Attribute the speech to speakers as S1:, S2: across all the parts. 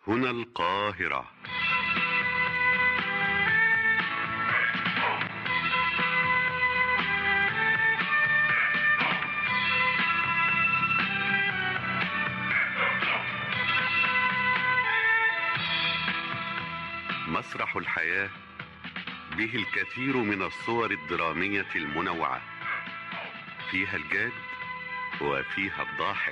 S1: هنا القاهرة مسرح الحياة به الكثير من الصور الدرامية المنوعة فيها الجاد وفيها الضاحك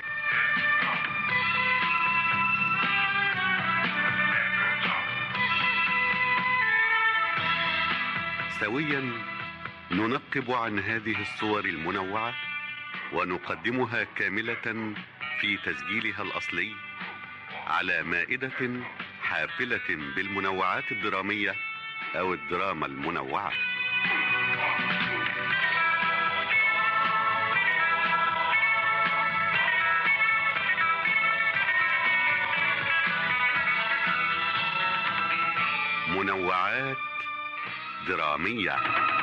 S1: سويا ننقب عن هذه الصور المنوعة ونقدمها كاملة في تسجيلها الأصلي على مائدة حافلة بالمنوعات الدرامية أو الدراما المنوعة منوعات درامية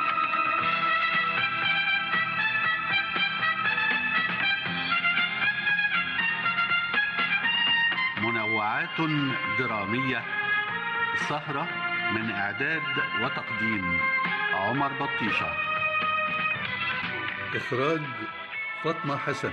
S1: منوعات درامية سهرة من إعداد وتقديم عمر بطيشة
S2: إخراج فاطمة حسن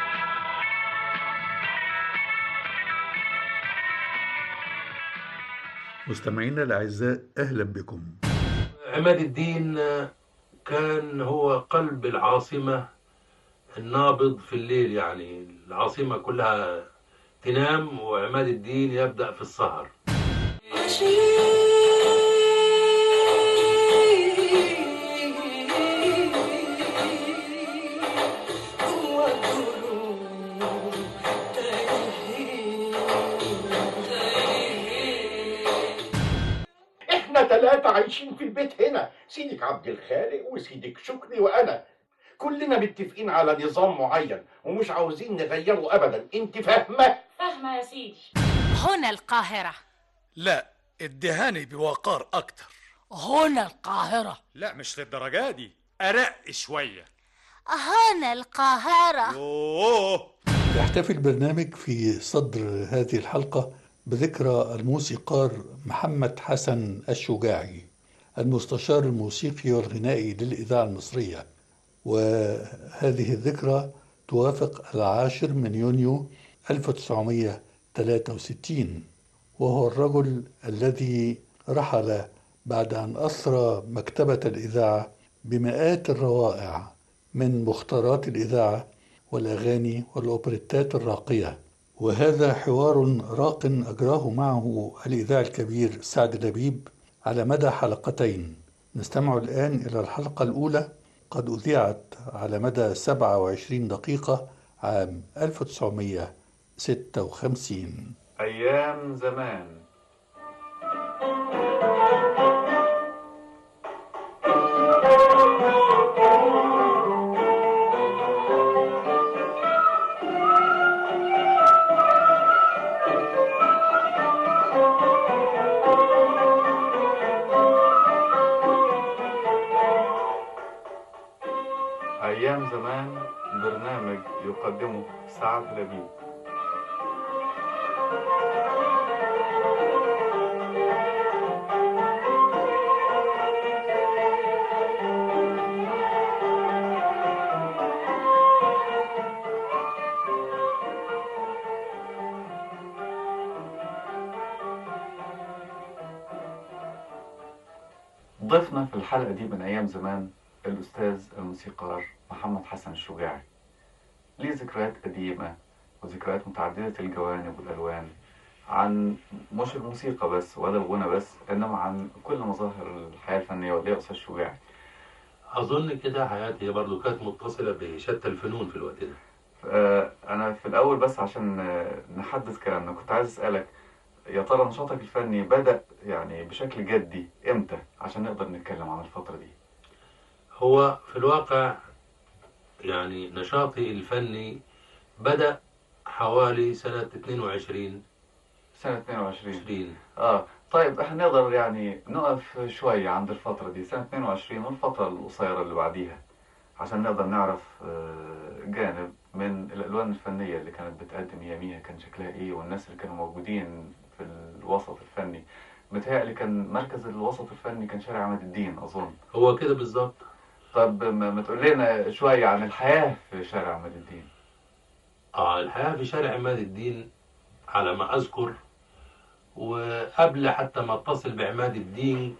S2: مستمعينا الأعزاء أهلا بكم
S3: عماد الدين كان هو قلب العاصمة النابض في الليل يعني العاصمة كلها تنام وعماد الدين يبدأ في السهر
S4: احنا ثلاثة عايشين في البيت هنا سيدك عبد الخالق وسيدك شكري وانا كلنا متفقين على نظام معين ومش عاوزين نغيره ابدا انت فاهمة
S5: فاهمة يا سيدي
S6: هنا القاهرة
S7: لا ادهاني بوقار اكتر
S6: هنا القاهرة
S7: لا مش للدرجة دي ارق شوية
S6: هنا القاهرة
S7: اوه
S2: يحتفل البرنامج في صدر هذه الحلقة بذكرى الموسيقار محمد حسن الشجاعي المستشار الموسيقي والغنائي للإذاعة المصرية وهذه الذكرى توافق العاشر من يونيو 1963 وهو الرجل الذي رحل بعد أن أسرى مكتبة الإذاعة بمئات الروائع من مختارات الإذاعة والأغاني والأوبريتات الراقية وهذا حوار راق أجراه معه الإذاعي الكبير سعد لبيب على مدى حلقتين نستمع الآن إلى الحلقة الأولى قد أذيعت على مدى 27 دقيقة عام 1956
S8: أيام زمان أيام زمان برنامج يقدمه سعد لبيب ضيفنا في الحلقة دي من أيام زمان الأستاذ الموسيقار محمد حسن الشجاعي ليه ذكريات قديمة وذكريات متعددة الجوانب والألوان عن مش الموسيقى بس ولا الغنى بس إنما عن كل مظاهر الحياة الفنية واللي أستاذ الشجاعي
S3: أظن كده حياتي برضو كانت متصلة بشتى الفنون في الوقت ده
S8: آه، أنا في الأول بس عشان آه، نحدد كلامنا كنت عايز أسألك يا ترى نشاطك الفني بدأ يعني بشكل جدي إمتى عشان نقدر نتكلم عن الفترة دي
S3: هو في الواقع يعني نشاطي الفني بدأ حوالي سنة 22
S8: سنة 22
S3: 20
S8: اه طيب احنا نقدر يعني نقف شوية عند الفترة دي سنة 22 والفترة القصيرة اللي بعديها عشان نقدر نعرف آه، جانب من الألوان الفنية اللي كانت بتقدم ياميها كان شكلها ايه والناس اللي كانوا موجودين في الوسط الفني متهيألي كان مركز الوسط الفني كان شارع عماد الدين أظن
S3: هو كده بالظبط
S8: طب ما ما تقول لنا شوية عن الحياة في شارع عماد الدين
S3: اه الحياة في شارع عماد الدين على ما أذكر وقبل حتى ما اتصل بعماد الدين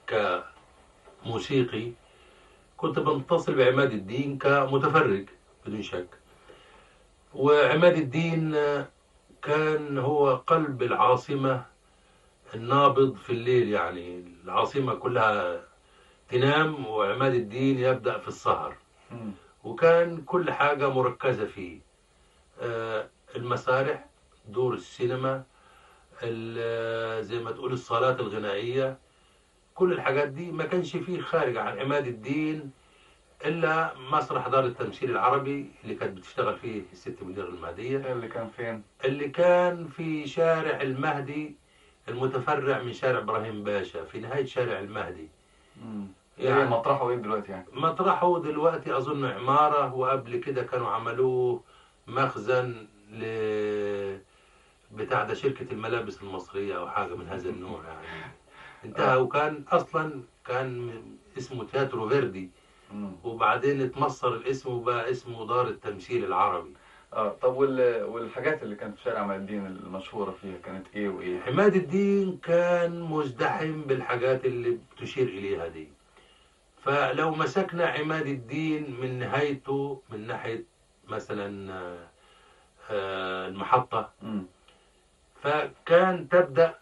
S3: كموسيقي كنت بنتصل بعماد الدين كمتفرج بدون شك وعماد الدين آه، كان هو قلب العاصمة النابض في الليل يعني العاصمة كلها تنام وعماد الدين يبدأ في السهر
S8: مم.
S3: وكان كل حاجة مركزة فيه آه، المسارح دور السينما ال- زي ما تقول الصالات الغنائية كل الحاجات دي ما كانش فيه خارج عن عماد الدين إلا مسرح دار التمثيل العربي اللي كانت بتشتغل فيه الست منير المهدية
S8: اللي كان فين؟
S3: اللي كان في شارع المهدي المتفرع من شارع إبراهيم باشا في نهاية شارع المهدي
S8: مم.
S3: يعني-
S8: ايه مطرحه ايه دلوقتي يعني؟
S3: مطرحه دلوقتي أظن عمارة وقبل كده كانوا عملوه مخزن ل بتاع ده شركة الملابس المصرية أو حاجة من هذا النوع يعني انتهى وكان أصلا كان اسمه تياترو فيردي
S8: مم.
S3: وبعدين اتمصر الاسم وبقى اسمه دار التمثيل العربي
S8: اه طب وال... والحاجات اللي كانت في شارع عماد الدين المشهورة فيها كانت ايه وايه؟
S3: عماد الدين كان مزدحم بالحاجات اللي بتشير إليها دي فلو مسكنا عماد الدين من نهايته من ناحية مثلا آه، آه، المحطة
S8: مم.
S3: فكان تبدأ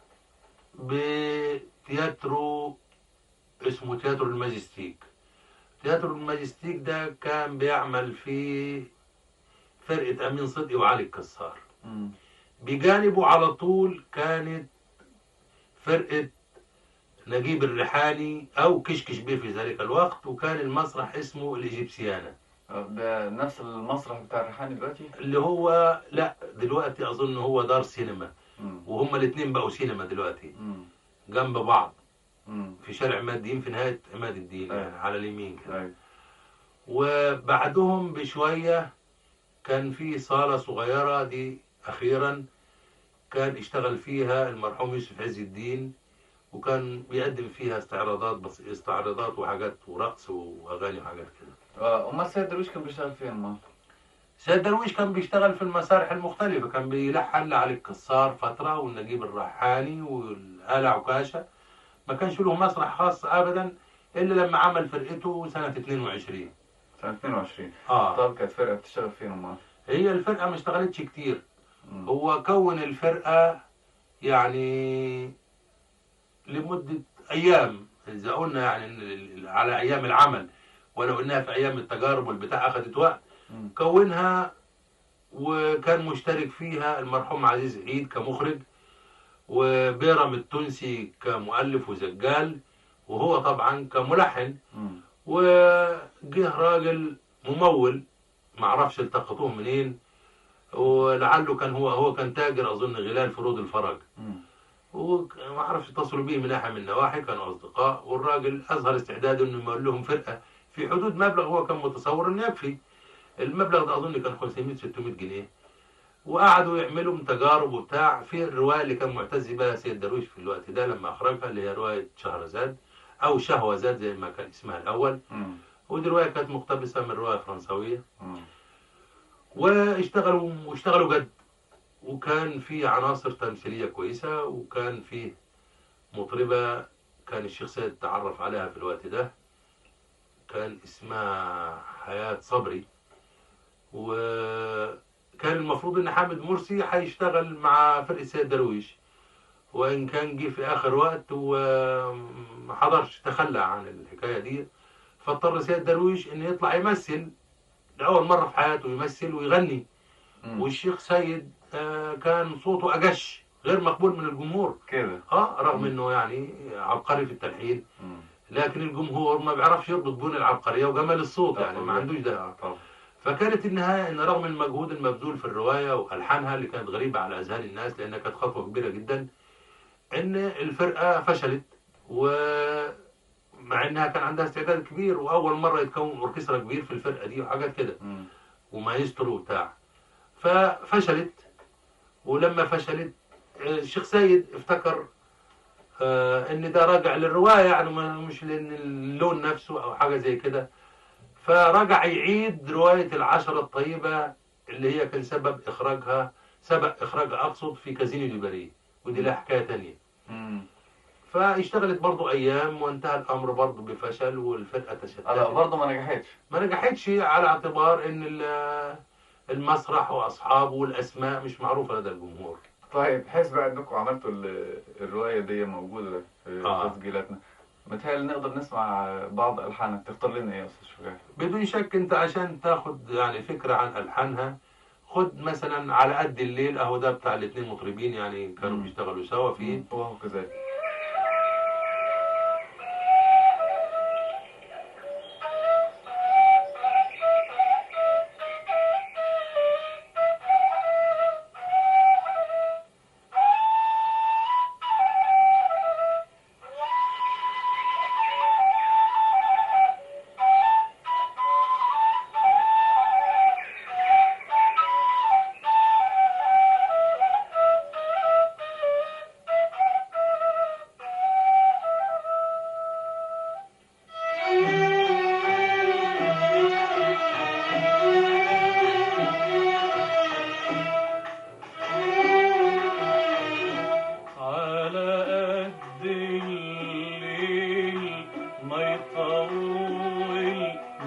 S3: بتياترو اسمه تياترو الماجستيك تياترو الماجستيك ده كان بيعمل فيه فرقة أمين صدقي وعلي الكسار
S8: مم.
S3: بجانبه على طول كانت فرقة نجيب الريحاني أو كشكش بيه في ذلك الوقت وكان المسرح اسمه الإيجيبسيانا
S8: آه، ده نفس المسرح بتاع الريحاني دلوقتي؟
S3: اللي هو لا دلوقتي أظن هو دار سينما
S8: مم.
S3: وهما الاتنين بقوا سينما دلوقتي
S8: مم.
S3: جنب بعض
S8: مم.
S3: في شارع عماد الدين في نهاية عماد الدين
S8: أيوة.
S3: يعني على اليمين كده
S8: أيوة.
S3: وبعدهم بشوية كان في صالة صغيرة دي أخيرا كان اشتغل فيها المرحوم يوسف عز الدين وكان بيقدم فيها استعراضات بس استعراضات وحاجات ورقص وأغاني وحاجات كده
S8: اه امال سيد درويش كان بيشتغل فين امال؟
S3: سيد درويش كان بيشتغل في المسارح المختلفة كان بيلحن لعلي الكسار فترة والنجيب الريحاني والآلة عكاشة ما كانش له مسرح خاص أبدا إلا لما عمل فرقته سنة 22
S8: سنة 22
S3: آه
S8: طب كانت فرقة بتشتغل فين امال؟
S3: هي الفرقة ما اشتغلتش كتير
S8: مم.
S3: هو كون الفرقة يعني لمدة أيام إذا قلنا يعني إن ال- ال- على أيام العمل ولو قلناها في أيام التجارب والبتاع أخذت وقت
S8: مم.
S3: كونها وكان مشترك فيها المرحوم عزيز عيد كمخرج وبيرم التونسي كمؤلف وزجال وهو طبعا كملحن
S8: مم.
S3: وجه راجل ممول معرفش التقطوه منين ولعله كان هو هو كان تاجر اظن غلال فروض الفرج
S8: مم.
S3: وما اعرفش اتصلوا بيه من ناحيه من النواحي كانوا اصدقاء والراجل اظهر استعداده انه يمول لهم فرقه في حدود مبلغ هو كان متصور انه يكفي المبلغ ده اظن كان 500 600 جنيه وقعدوا يعملوا تجارب وبتاع في الروايه اللي كان معتز بها سيد درويش في الوقت ده لما اخرجها اللي هي روايه شهرزاد او شهوزاد زي ما كان اسمها الاول
S8: مم.
S3: ودي روايه كانت مقتبسه من روايه فرنسويه
S8: مم.
S3: واشتغلوا واشتغلوا جد وكان في عناصر تمثيليه كويسه وكان في مطربه كان الشيخ سيد تعرف عليها في الوقت ده كان اسمها حياة صبري وكان المفروض ان حامد مرسي هيشتغل مع فرقة سيد درويش وان كان جه في اخر وقت وما حضرش تخلى عن الحكاية دي فاضطر سيد درويش انه يطلع يمثل لأول مرة في حياته يمثل ويغني
S8: مم.
S3: والشيخ سيد آه، كان صوته أجش غير مقبول من الجمهور
S8: كده
S3: اه رغم انه يعني عبقري في التلحين
S8: مم.
S3: لكن الجمهور ما بيعرفش يربط بين العبقرية وجمال الصوت يعني ما عندوش ده
S8: طبعا
S3: فكانت النهاية ان رغم المجهود المبذول في الرواية والحانها اللي كانت غريبة على اذهان الناس لانها كانت خطوة كبيرة جدا ان الفرقة فشلت ومع انها كان عندها استعداد كبير واول مرة يتكون اوركسترا كبير في الفرقة دي وحاجات كده
S8: مم.
S3: ومايسترو وبتاع ففشلت ولما فشلت الشيخ سيد افتكر آه، ان ده راجع للروايه يعني ما- مش لان اللون نفسه او حاجه زي كده فرجع يعيد روايه العشره الطيبه اللي هي كان سبب اخراجها سبق اخراجها اقصد في كازينو ليبري ودي لها حكايه تانية
S8: مم.
S3: فاشتغلت برضو ايام وانتهى الامر برضو بفشل والفرقه تشتتت
S8: آه، لا برضه ما نجحتش
S3: ما نجحتش على اعتبار ان ال- المسرح واصحابه والاسماء مش معروفه لدى الجمهور
S8: طيب بحيث بقى انكم عملتوا ال- الروايه دي موجوده في
S3: آه.
S8: تسجيلاتنا متهيألي نقدر نسمع بعض الحانها تختار لنا ايه يا استاذ شجاع
S3: بدون شك انت عشان تاخد يعني فكره عن الحانها خد مثلا على قد الليل اهو ده بتاع الاثنين مطربين يعني كانوا
S8: مم.
S3: بيشتغلوا سوا فيه
S8: وهو كذلك
S5: على قد الليل ما يطول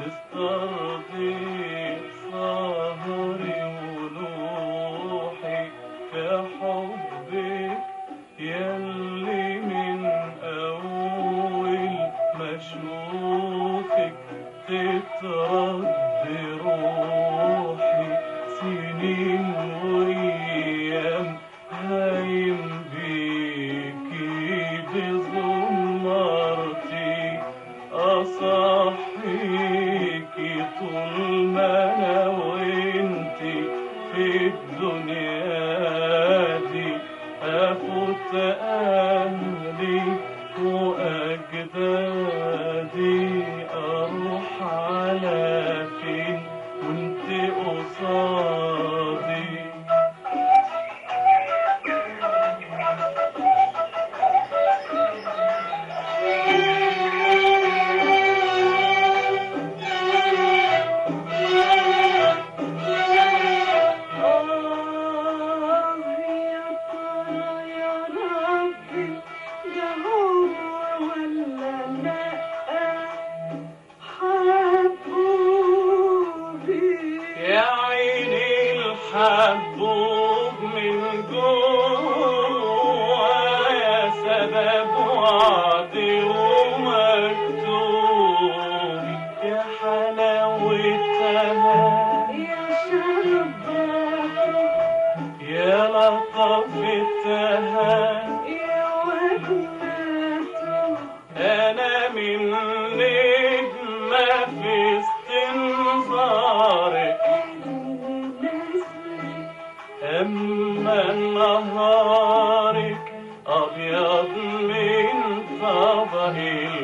S5: مسترضي سهري ونوحي في حبك يلي من أول ما أشوفك تترد روحي سنين وأيام هايم بيكي بزمرتي أصحيكي طول ما أنا وإنتي في الدنيا دي أفوت أهلي وأجدادي أروح على فين وانت قصادي آه يا ترى يا ربي ده هو ولا لأ حبوبي يا عيني الحبوب من جوا يا سبب وعدي ومكتوبي يا حلاوتها يا شربتها يا لطفتها يا وجنتها أنا من نجمة في استنظارك أما نهارك أبيض من طبق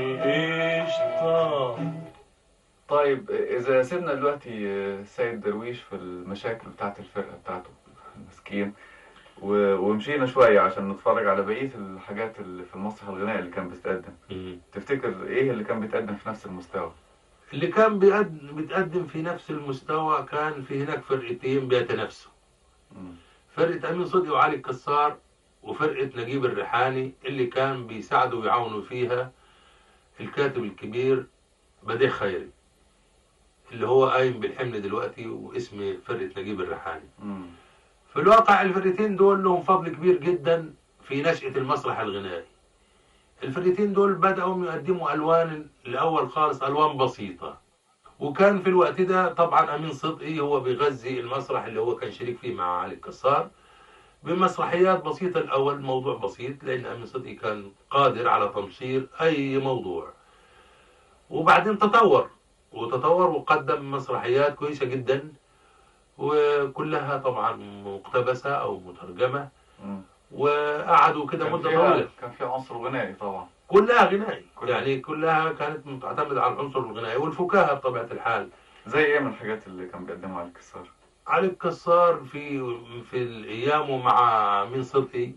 S5: القشطة
S8: طيب اذا سيبنا دلوقتي سيد درويش في المشاكل بتاعت الفرقه بتاعته مسكين و- ومشينا شويه عشان نتفرج على بقيه الحاجات اللي في المسرح الغنائي اللي كان بيتقدم تفتكر ايه اللي كان بيتقدم في نفس المستوى
S3: اللي كان بيقد- بيتقدم في نفس المستوى كان في هناك فرقتين بيتنافسوا
S8: مم.
S3: فرقة أمين صدقي وعلي الكسار وفرقة نجيب الريحاني اللي كان بيساعدوا ويعاونوا فيها الكاتب الكبير بديع خيري اللي هو قايم بالحمل دلوقتي واسم فرقة نجيب الريحاني
S8: مم.
S3: في الواقع الفرقتين دول لهم فضل كبير جدا في نشأة المسرح الغنائي الفرقتين دول بدأوا يقدموا ألوان الأول خالص ألوان بسيطة وكان في الوقت ده طبعا أمين صدقي هو بيغذي المسرح اللي هو كان شريك فيه مع علي الكسار بمسرحيات بسيطة الأول موضوع بسيط لأن أمين صدقي كان قادر على تمصير أي موضوع وبعدين تطور وتطور وقدم مسرحيات كويسة جدا وكلها طبعا مقتبسة أو مترجمة
S8: مم.
S3: وقعدوا كده
S8: كان
S3: مدة
S8: فيها
S3: طويلة
S8: كان فيها عنصر غنائي طبعا
S3: كلها غنائي
S8: كلها.
S3: يعني كلها كانت معتمدة على العنصر الغنائي والفكاهة بطبيعة الحال
S8: زي ايه من الحاجات اللي كان بيقدمها على الكسار
S3: علي الكسار في في ايامه مع مين صدقي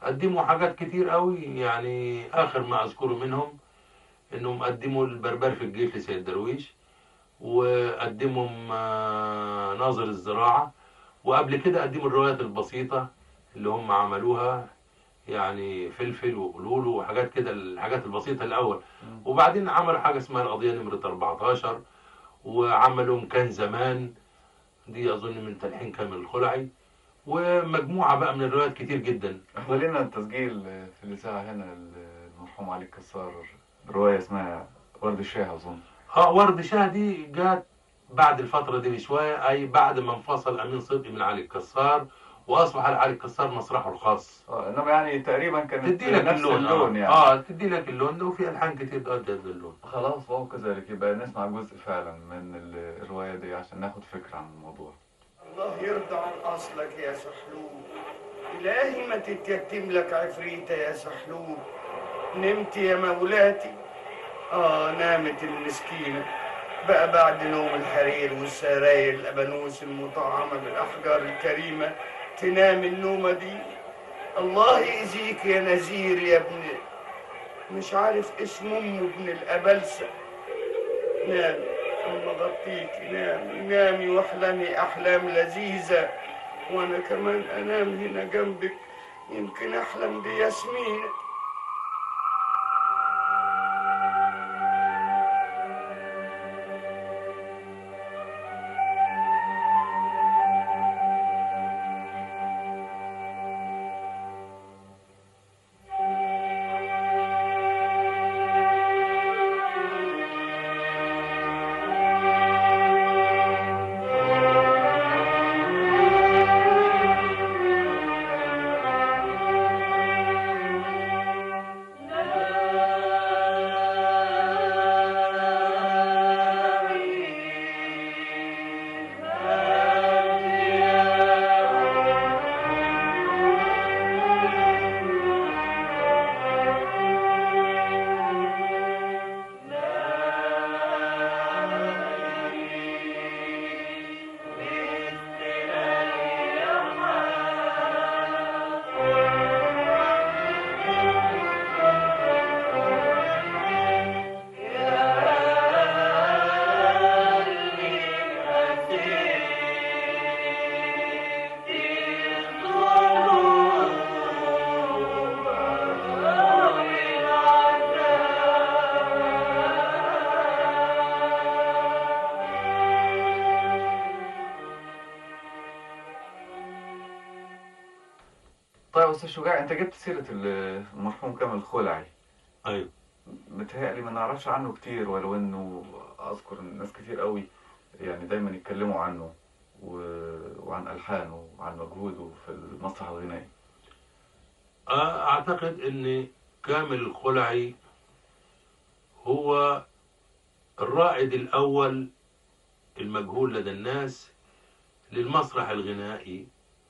S3: قدموا حاجات كتير قوي يعني اخر ما اذكره منهم انهم قدموا البربر في الجيش لسيد درويش وقدموا آه، ناظر الزراعة وقبل كده قدموا الروايات البسيطة اللي هم عملوها يعني فلفل وقلولو وحاجات كده الحاجات البسيطة الأول وبعدين عملوا حاجة اسمها القضية نمرة 14 وعملوا كان زمان دي أظن من تلحين كامل الخلعي ومجموعة بقى من الروايات كتير جدا
S8: احنا لنا التسجيل في الإذاعة هنا المرحوم علي الكسار رواية اسمها ورد الشاه أظن
S3: اه ورد شاه دي جات بعد الفترة دي بشوية أي بعد ما انفصل أمين صدقي من علي الكسار وأصبح علي الكسار مسرحه الخاص
S8: اه انما يعني تقريبا كانت
S3: تدي لك
S8: نفس
S3: اللون,
S8: اللون
S3: آه.
S8: يعني
S3: اه تدي لك اللون ده وفي ألحان كتير تؤدي هذا اللون
S8: خلاص وهو كذلك يبقى نسمع جزء فعلا من ال- الرواية دي عشان ناخد فكرة عن الموضوع
S9: الله يرضى عن أصلك يا سحلوب إلهي ما تتيتم لك عفريتة يا سحلوب نمت يا مولاتي آه نامت المسكينة بقى بعد نوم الحرير والسراير الأبانوس المطعمة بالأحجار الكريمة تنام النومة دي الله يأذيك يا نزير يا ابن مش عارف اسم أمه ابن الأبلسة نامي أما غطيكي نامي نامي واحلمي أحلام لذيذة وأنا كمان أنام هنا جنبك يمكن أحلم بياسمين
S8: طيب أستاذ شجاع أنت جبت سيرة ال- المرحوم كامل الخلعي
S3: أيوه
S8: متهيألي ما نعرفش عنه كتير ولو إنه أذكر إن ناس كتير قوي يعني دايما يتكلموا عنه و... وعن ألحانه وعن مجهوده في المسرح الغنائي
S3: آه، أعتقد أن كامل الخلعي هو الرائد الأول المجهول لدى الناس للمسرح الغنائي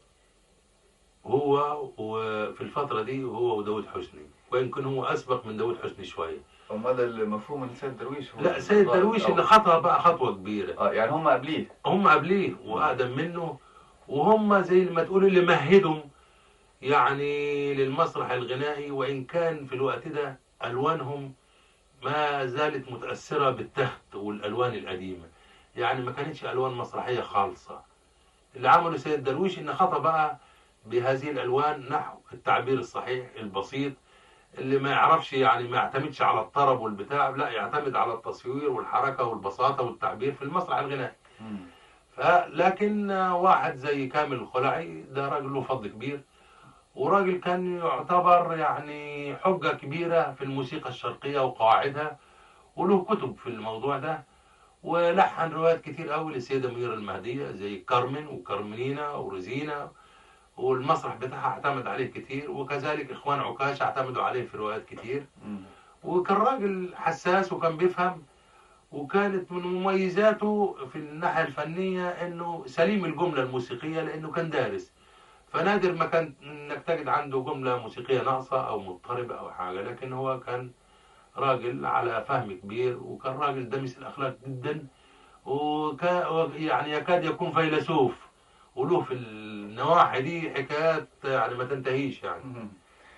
S3: هو وفي الفترة دي هو وداود حسني ويمكن هو أسبق من داود حسني شوية
S8: أمال المفهوم إن سيد درويش هو
S3: لا سيد
S8: الرائد
S3: درويش اللي
S8: الأول.
S3: خطأ بقى خطوة كبيرة
S8: اه يعني هم قبليه
S3: هم قبليه وأقدم منه وهم زي ما تقول اللي مهدهم يعني للمسرح الغنائي وإن كان في الوقت ده ألوانهم ما زالت متأثرة بالتخت والألوان القديمة يعني ما كانتش ألوان مسرحية خالصة اللي عمله سيد درويش إن خطأ بقى بهذه الألوان نحو التعبير الصحيح البسيط اللي ما يعرفش يعني ما يعتمدش على الطرب والبتاع لا يعتمد على التصوير والحركة والبساطة والتعبير في المسرح الغنائي
S8: مم.
S3: فلكن واحد زي كامل الخلعي ده راجل له فضل كبير وراجل كان يعتبر يعني حجة كبيرة في الموسيقى الشرقية وقواعدها وله كتب في الموضوع ده ولحن روايات كتير قوي للسيدة منيرة المهدية زي كارمن وكارمنينا ورزينا والمسرح بتاعها اعتمد عليه كتير وكذلك اخوان عكاش اعتمدوا عليه في روايات كتير
S8: مم.
S3: وكان راجل حساس وكان بيفهم وكانت من مميزاته في الناحية الفنية انه سليم الجملة الموسيقية لانه كان دارس فنادر ما كان انك تجد عنده جملة موسيقية ناقصة او مضطربة او حاجة لكن هو كان راجل على فهم كبير وكان راجل دمس الاخلاق جدا وكا يعني يكاد يكون فيلسوف وله في النواحي دي حكايات يعني ما تنتهيش يعني
S8: مم.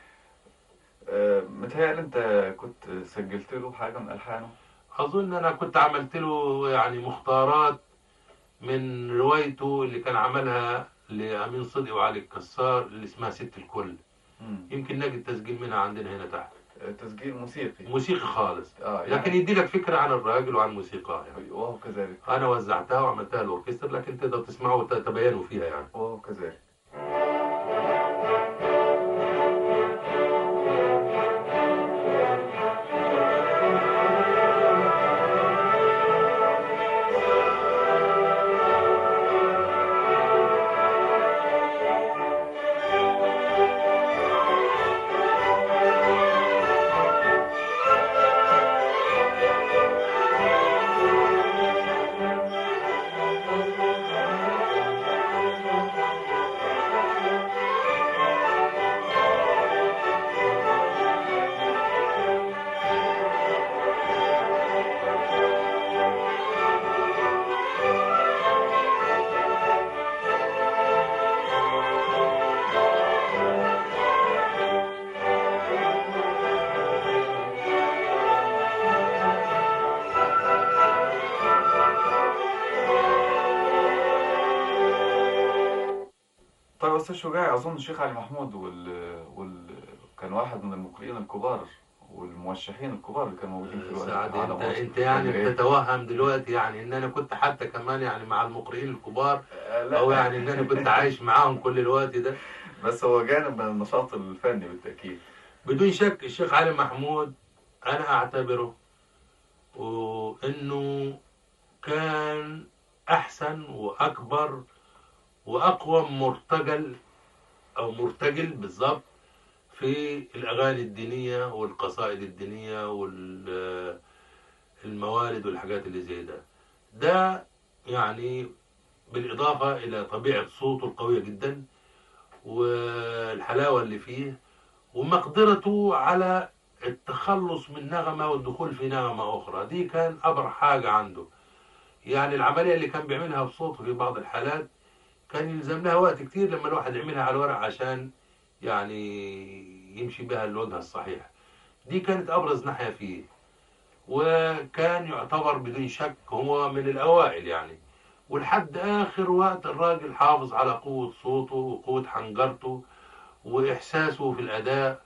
S8: آه، متهيألي أنت كنت سجلت له حاجة من ألحانه
S3: اظن انا كنت عملت له يعني مختارات من روايته اللي كان عملها لامين صدقي وعلي الكسار اللي اسمها ست الكل
S8: مم.
S3: يمكن نجد تسجيل منها عندنا هنا تحت
S8: آه، تسجيل موسيقي
S3: موسيقي خالص
S8: اه
S3: لكن يدي لك فكره عن الراجل وعن موسيقاه يعني
S8: وهو كذلك
S3: انا وزعتها وعملتها الاوركسترا لكن تقدر تسمعوا وتتبينوا فيها يعني
S8: وهو كذلك طيب أستاذ شجاعي أظن الشيخ علي محمود وال... وال... كان واحد من المقرئين الكبار والموشحين الكبار اللي كانوا موجودين في الوقت
S3: سعد
S8: على
S3: انت
S8: مصر.
S3: انت يعني
S8: إيه؟
S3: بتتوهم دلوقتي يعني ان انا كنت حتى كمان يعني مع المقرئين الكبار
S8: آه، لا
S3: او يعني ان انا كنت عايش معاهم كل الوقت ده
S8: بس هو جانب من النشاط الفني بالتأكيد
S3: بدون شك الشيخ علي محمود انا اعتبره وانه كان احسن واكبر واقوى مرتجل او مرتجل بالظبط في الاغاني الدينيه والقصائد الدينيه والموالد والحاجات اللي زي ده ده يعني بالاضافه الى طبيعه صوته القويه جدا والحلاوه اللي فيه ومقدرته على التخلص من نغمة والدخول في نغمة أخرى دي كان أبرع حاجة عنده يعني العملية اللي كان بيعملها بصوته في بعض الحالات كان يلزم لها وقت كتير لما الواحد يعملها على الورق عشان يعني يمشي بها الوجه الصحيح دي كانت أبرز ناحية فيه وكان يعتبر بدون شك هو من الأوائل يعني ولحد آخر وقت الراجل حافظ على قوة صوته وقوة حنجرته وإحساسه في الأداء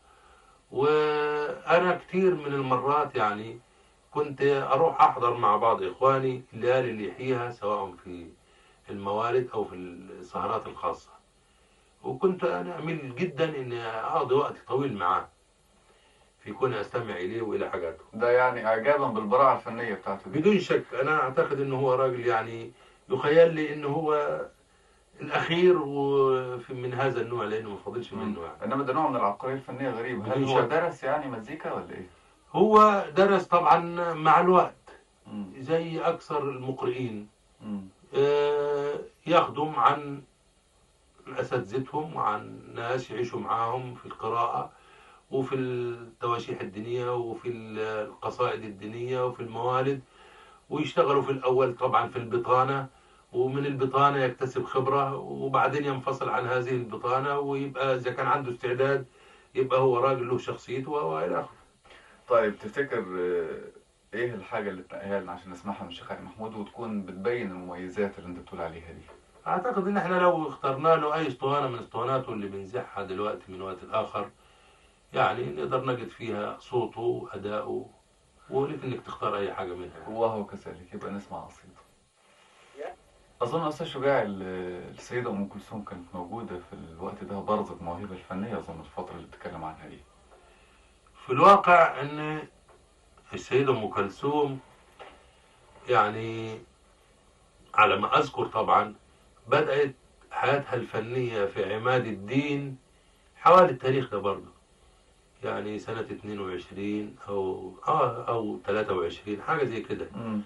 S3: وأنا كتير من المرات يعني كنت أروح أحضر مع بعض إخواني الليالي اللي يحييها سواء في الموالد أو في السهرات الخاصة وكنت أنا أميل جدا إني أقضي وقت طويل معاه في كون أستمع إليه وإلى حاجاته
S8: ده يعني إعجابا بالبراعة الفنية بتاعته دي
S3: بدون شك أنا أعتقد إنه هو راجل يعني يخيل لي إنه هو الأخير وفي من هذا النوع لأنه ما فاضلش منه يعني
S8: إنما ده نوع من العبقرية الفنية غريب هل
S3: بدون
S8: هو
S3: شك.
S8: درس يعني مزيكا ولا إيه؟
S3: هو درس طبعا مع الوقت
S8: مم.
S3: زي أكثر المقرئين
S8: مم.
S3: آه، يخدم عن أساتذتهم وعن ناس يعيشوا معاهم في القراءة وفي التواشيح الدينية وفي القصائد الدينية وفي الموالد ويشتغلوا في الأول طبعا في البطانة ومن البطانة يكتسب خبرة وبعدين ينفصل عن هذه البطانة ويبقى إذا كان عنده استعداد يبقى هو راجل له شخصيته وإلى آخره
S8: طيب تفتكر آه، إيه الحاجة اللي تنقيها لنا عشان نسمعها من الشيخ علي محمود وتكون بتبين المميزات اللي أنت بتقول عليها دي؟
S3: اعتقد ان احنا لو اخترنا له اي اسطوانه من اسطواناته اللي بنزحها دلوقتي من وقت لاخر يعني نقدر نجد فيها صوته واداؤه ولك انك تختار اي حاجه منها
S8: وهو كذلك يبقى نسمع قصيدة أظن أستاذ شجاع ال- السيدة أم كلثوم كانت موجودة في الوقت ده برزت الموهبة الفنية أظن الفترة اللي بتتكلم عنها دي
S3: في الواقع ان السيده ام كلثوم يعني على ما اذكر طبعا بدات حياتها الفنيه في عماد الدين حوالي التاريخ ده برضه يعني سنة 22 أو آه أو 23 حاجة زي كده
S8: مم.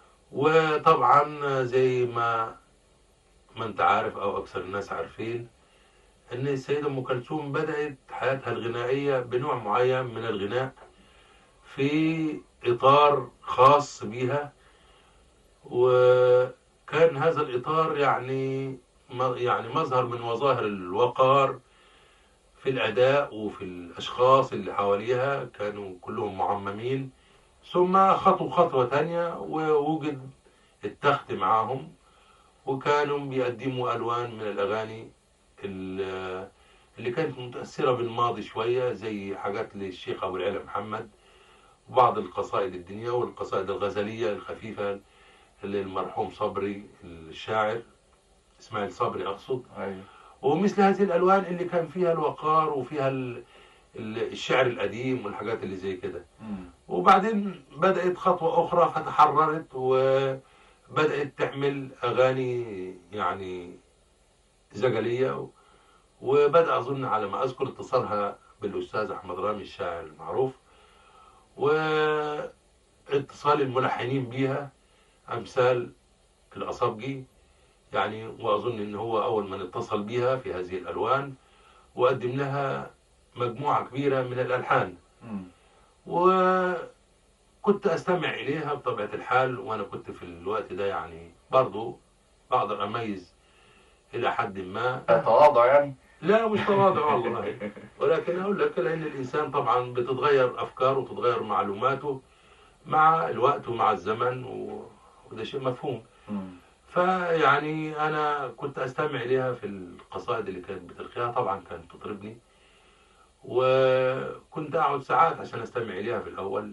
S3: وطبعا زي ما ما انت عارف او اكثر الناس عارفين ان السيدة ام كلثوم بدأت حياتها الغنائية بنوع معين من الغناء في اطار خاص بها وكان هذا الاطار يعني م- يعني مظهر من مظاهر الوقار في في الأداء وفي الأشخاص اللي حواليها كانوا كلهم معممين ثم خطوا خطوة تانية ووجد التخت معاهم وكانوا بيقدموا ألوان من الأغاني ال- اللي كانت متأثرة بالماضي شوية زي حاجات للشيخ أبو العلا محمد وبعض القصائد الدينية والقصائد الغزلية الخفيفة للمرحوم صبري الشاعر إسماعيل صبري أقصد
S8: أيوة.
S3: ومثل هذه الألوان اللي كان فيها الوقار وفيها ال- ال- الشعر القديم والحاجات اللي زي كده
S8: مم.
S3: وبعدين بدأت خطوة أخرى فتحررت وبدأت تعمل أغاني يعني زجلية وبدأ أظن على ما أذكر اتصالها بالأستاذ أحمد رامي الشاعر المعروف واتصال الملحنين بيها أمثال الأصابجي يعني وأظن إن هو أول من اتصل بيها في هذه الألوان وقدم لها مجموعة كبيرة من الألحان
S8: مم.
S3: وكنت أستمع إليها بطبيعة الحال وأنا كنت في الوقت ده يعني برضو بقدر أميز إلى حد ما
S8: تواضع يعني
S3: لا مش تواضع والله ولكن أقول لك لأن الإنسان طبعا بتتغير أفكاره وتتغير معلوماته مع الوقت ومع الزمن و... وده شيء مفهوم
S8: مم.
S3: فيعني أنا كنت أستمع إليها في القصائد اللي كانت بتلقيها طبعا كانت تطربني وكنت أقعد ساعات عشان أستمع إليها في الأول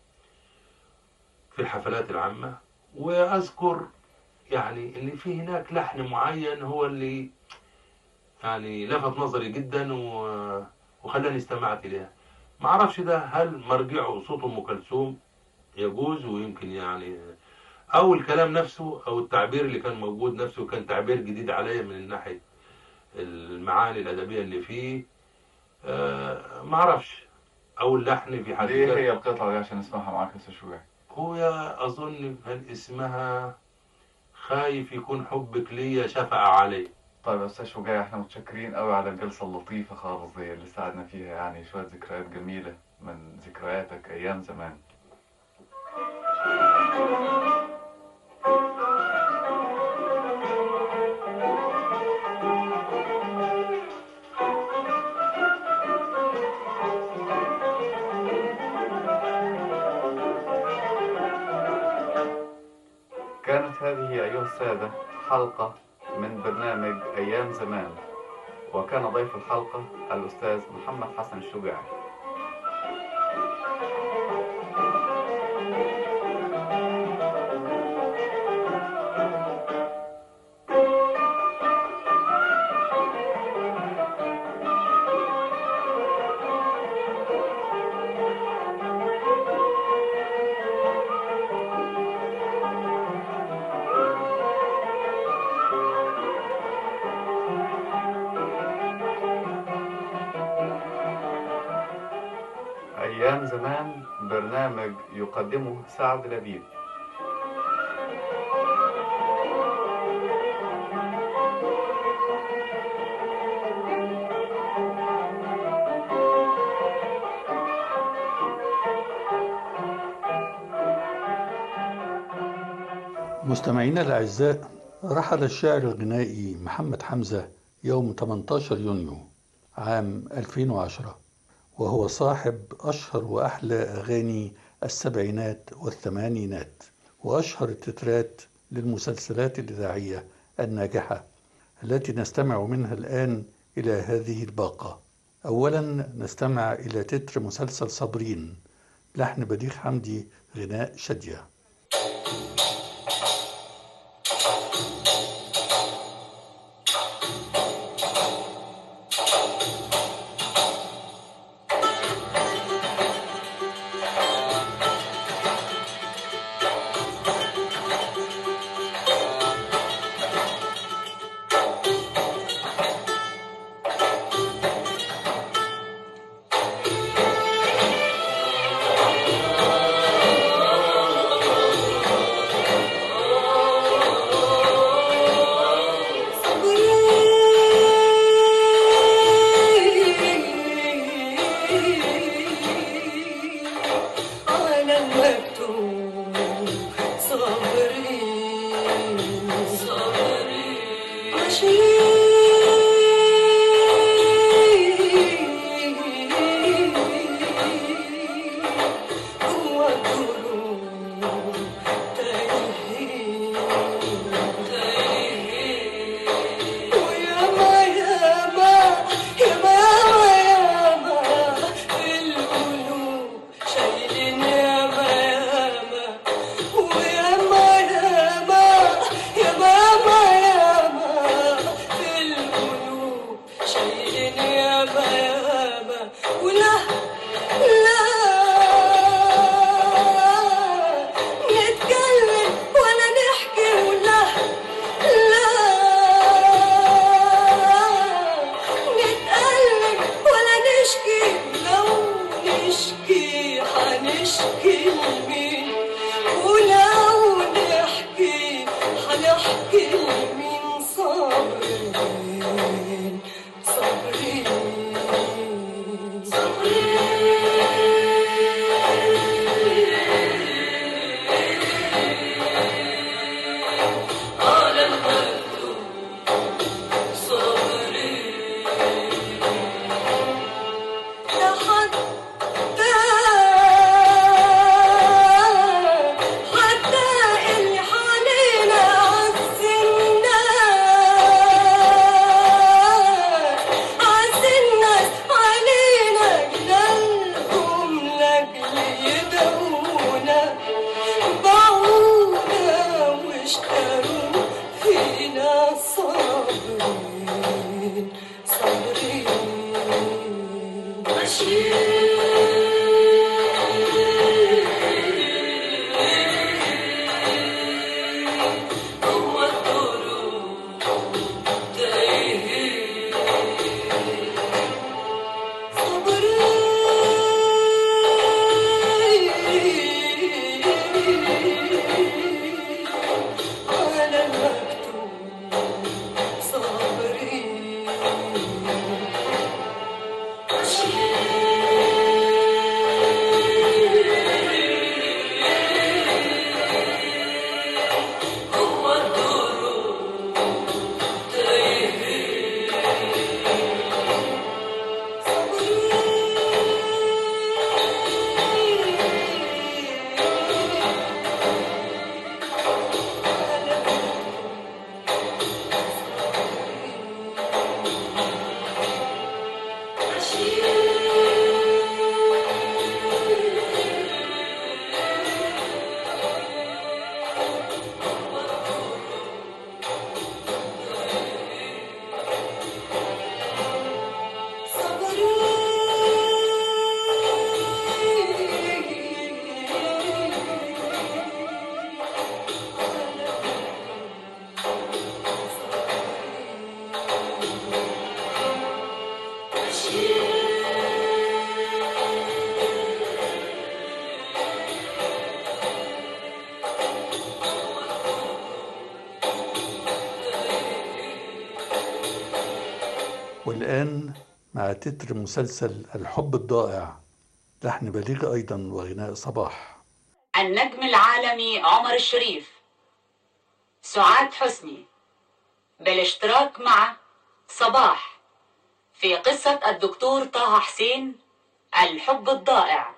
S3: في الحفلات العامة وأذكر يعني إن في هناك لحن معين هو اللي يعني لفت نظري جدا و- وخلاني استمعت إليها ما أعرفش ده هل مرجعه صوت أم كلثوم يجوز ويمكن يعني أو الكلام نفسه أو التعبير اللي كان موجود نفسه كان تعبير جديد عليا من ناحية المعاني الأدبية اللي فيه آه ما أعرفش أو اللحن في حد
S8: دي
S3: ذاته.
S8: هي القطعة دي عشان نسمعها معاك يا أستاذ شجاع
S3: هو أظن كان اسمها خايف يكون حبك ليا شفقة علي
S8: طيب يا أستاذ شجاع احنا متشكرين قوي على الجلسة اللطيفة خالص دي اللي ساعدنا فيها يعني شوية ذكريات جميلة من ذكرياتك أيام زمان كانت هذه أيها السادة حلقة من برنامج أيام زمان وكان ضيف الحلقة الأستاذ محمد حسن الشجاعي أيام زمان برنامج يقدمه سعد لبيب
S2: مستمعينا الأعزاء رحل الشاعر الغنائي محمد حمزة يوم 18 يونيو عام 2010 وهو صاحب أشهر وأحلى أغاني السبعينات والثمانينات وأشهر التترات للمسلسلات الإذاعية الناجحة التي نستمع منها الآن إلى هذه الباقة أولا نستمع إلى تتر مسلسل صابرين لحن بديع حمدي غناء شادية
S10: على المكتوب صبري صبري عشيق حتى حتى اللي حوالينا عز الناس عز الناس علينا جلالهم لاجل يدعونا باعونا واشتروا فينا صابرين صابرين ماشيين هو الدروب تايهين صابرين على المكتوب صابرين هو الدروب تايهين
S2: والآن مع تتر مسلسل الحب الضائع لحن بليغ أيضا وغناء صباح
S11: النجم العالمي عمر الشريف سعاد حسني بالاشتراك مع صباح في قصة الدكتور طه حسين الحب الضائع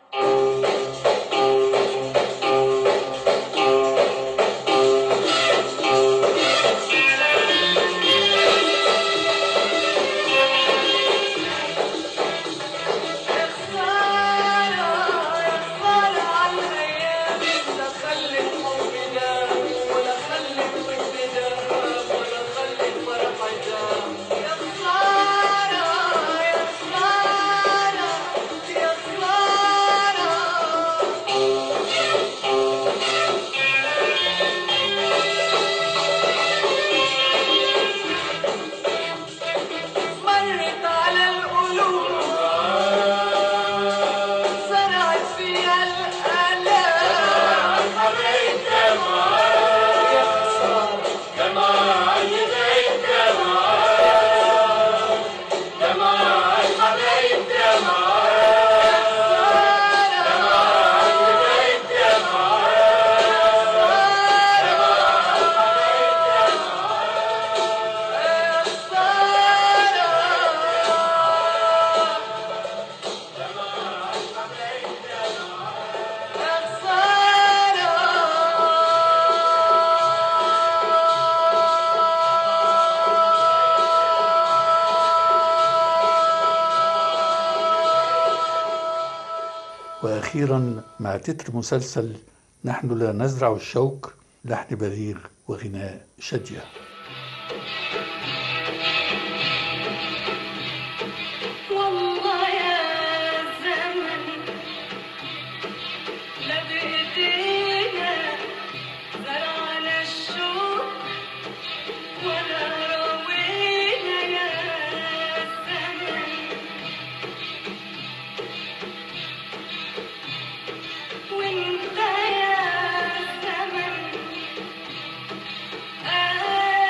S10: مرت على القلوب زرعت فيها الآلام حبيت دمعات يا خسارة دمعات حبيت دمعات دمعات حبيت دمعات دمعات حبيت دمعات
S2: وأخيرا مع تتر مسلسل نحن لا نزرع الشوك لحن بليغ وغناء شادية
S10: والله يا زمن لا بإيدينا زرعنا الشوق ولا روينا يا زمن وانت يا زمن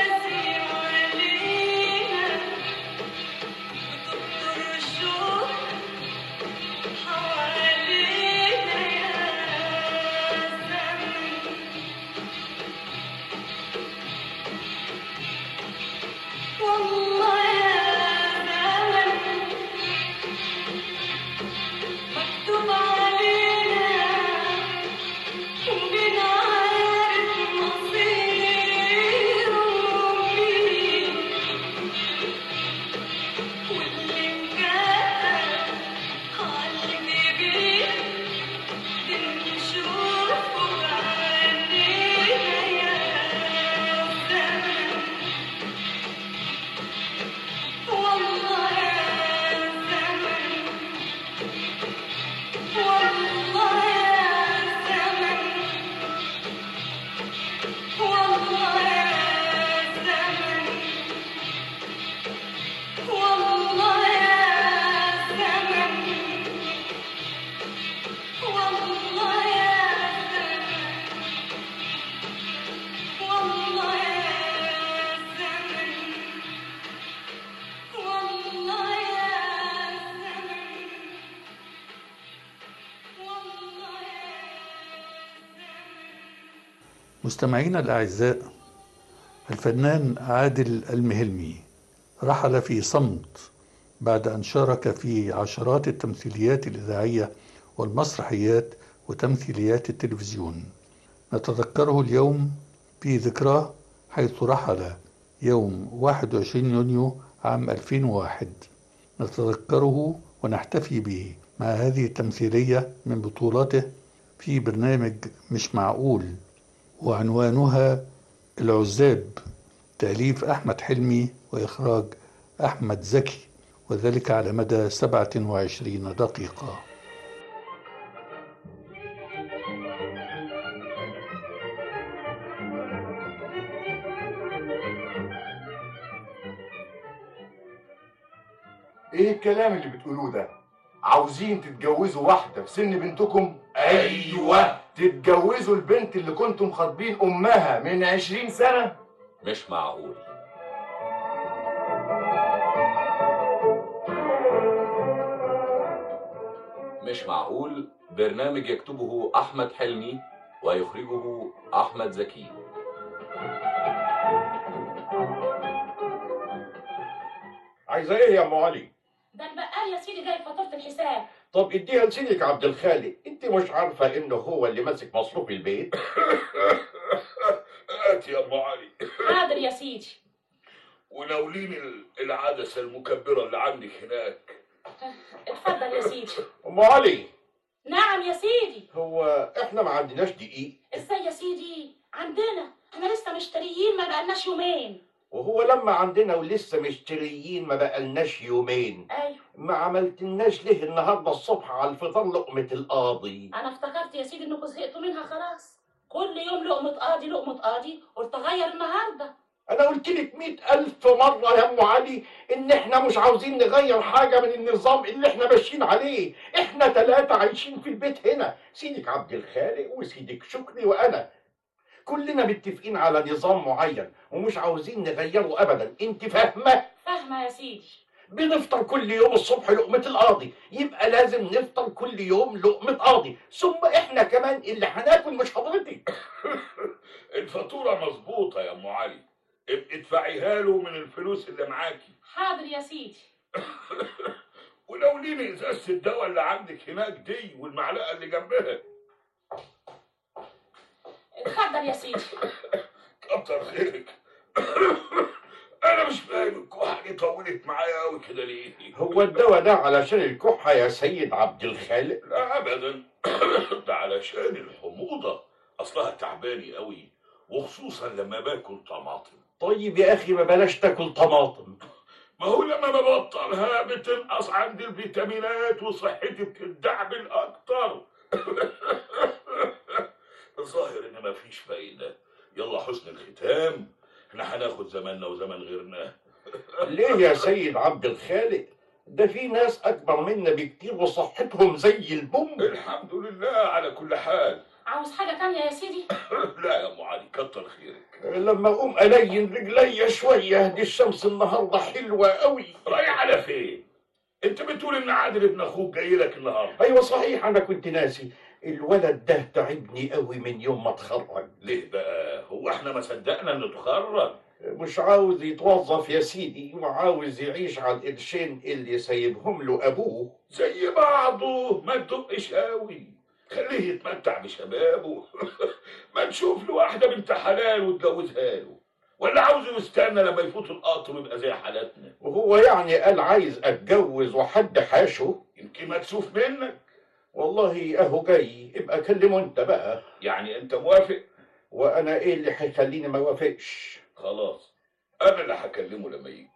S2: مستمعينا الأعزاء الفنان عادل المهلمي رحل في صمت بعد أن شارك في عشرات التمثيليات الإذاعية والمسرحيات وتمثيليات التلفزيون نتذكره اليوم في ذكراه حيث رحل يوم 21 يونيو عام 2001 نتذكره ونحتفي به مع هذه التمثيلية من بطولاته في برنامج مش معقول وعنوانها العزاب تأليف أحمد حلمي وإخراج أحمد زكي وذلك على مدى 27 دقيقة
S4: ايه الكلام اللي بتقولوه ده عاوزين تتجوزوا واحدة في سن بنتكم ايوه تتجوزوا البنت اللي كنتم خاطبين امها من عشرين سنة
S12: مش معقول مش معقول برنامج يكتبه أحمد حلمي ويخرجه أحمد زكي
S4: عايزة ايه يا ام علي
S13: ده البقال يا سيدي جايب فاتورة الحساب
S4: طب اديها لسيدك عبد الخالق انت مش عارفة انه هو اللي ماسك مصروف البيت
S14: هات يا ام علي
S13: حاضر يا سيدي
S14: وناوليني ال- العدسه المكبره اللي عندك هناك
S13: اتفضل يا سيدي
S4: ام علي
S13: نعم يا سيدي
S4: هو احنا ما عندناش دقيق
S13: ازاي يا سيدي عندنا احنا لسه مشتريين ما بقالناش يومين
S4: وهو لما عندنا ولسه مشتريين ما بقالناش يومين
S13: ايوه
S4: ما عملتلناش ليه النهارده الصبح على الفطار لقمة القاضي
S13: انا افتكرت يا سيدي انكم زهقتوا منها خلاص كل يوم لقمة قاضي لقمة قاضي قلت اغير النهارده
S4: انا قلت لك مئة الف مرة يا ام علي ان احنا مش عاوزين نغير حاجة من النظام اللي احنا ماشيين عليه احنا ثلاثة عايشين في البيت هنا سيدك عبد الخالق وسيدك شكري وانا كلنا متفقين على نظام معين ومش عاوزين نغيره ابدا انت فاهمة
S13: فاهمة يا سيدي
S4: بنفطر كل يوم الصبح لقمة القاضي يبقى لازم نفطر كل يوم لقمة قاضي ثم احنا كمان اللي هناكل مش حضرتك
S14: الفاتوره مظبوطه يا ام علي ابقي ادفعيها له من الفلوس اللي معاكي
S13: حاضر يا سيدي
S14: وناوليني ازازه الدواء اللي عندك هناك دي والمعلقه اللي جنبها
S13: اتفضل يا سيدي
S14: كتر خيرك انا مش فاهم الكحه دي طولت معايا قوي كده ليه
S4: هو الدواء ده علشان الكحة يا سيد عبد الخالق
S14: لا ابدا ده علشان الحموضه اصلها تعباني قوي وخصوصا لما باكل طماطم
S4: طيب يا اخي ما بلاش تاكل طماطم
S14: ما هو لما ببطلها بتنقص عندي الفيتامينات وصحتي بتدعبل اكتر الظاهر ان مفيش فايده يلا حسن الختام احنا هناخد زماننا وزمن غيرنا
S4: ليه يا سيد عبد الخالق ده في ناس اكبر منا بكتير وصحتهم زي البوم
S14: الحمد لله على كل حال
S13: عاوز حاجة تانية يا سيدي
S14: لا يا ام علي كتر خيرك
S4: لما اقوم الين رجليا شويه دي الشمس النهارده حلوه قوي
S14: رايح على فين انت بتقول ان عادل ابن اخوك جاي لك النهارده
S4: ايوه صحيح انا كنت ناسي الولد ده تعبني قوي من يوم ما اتخرج
S14: ليه بقى هو احنا ما صدقنا انه اتخرج
S4: مش عاوز يتوظف يا سيدي وعاوز يعيش على القرشين اللي سايبهم له ابوه
S14: زي بعضه ما تدقش قوي خليه يتمتع بشبابه ما نشوف له واحده بنت حلال وتجوزها له ولا عاوزه يستنى لما يفوت القطر ويبقى زي حالاتنا
S4: وهو يعني قال عايز اتجوز وحد حاشه
S14: يمكن مكسوف منك
S4: والله اهو جاي ابقى كلمه انت بقى
S14: يعني انت موافق
S4: وانا ايه اللي هيخليني ما اوافقش
S14: خلاص انا اللي هكلمه لما يجي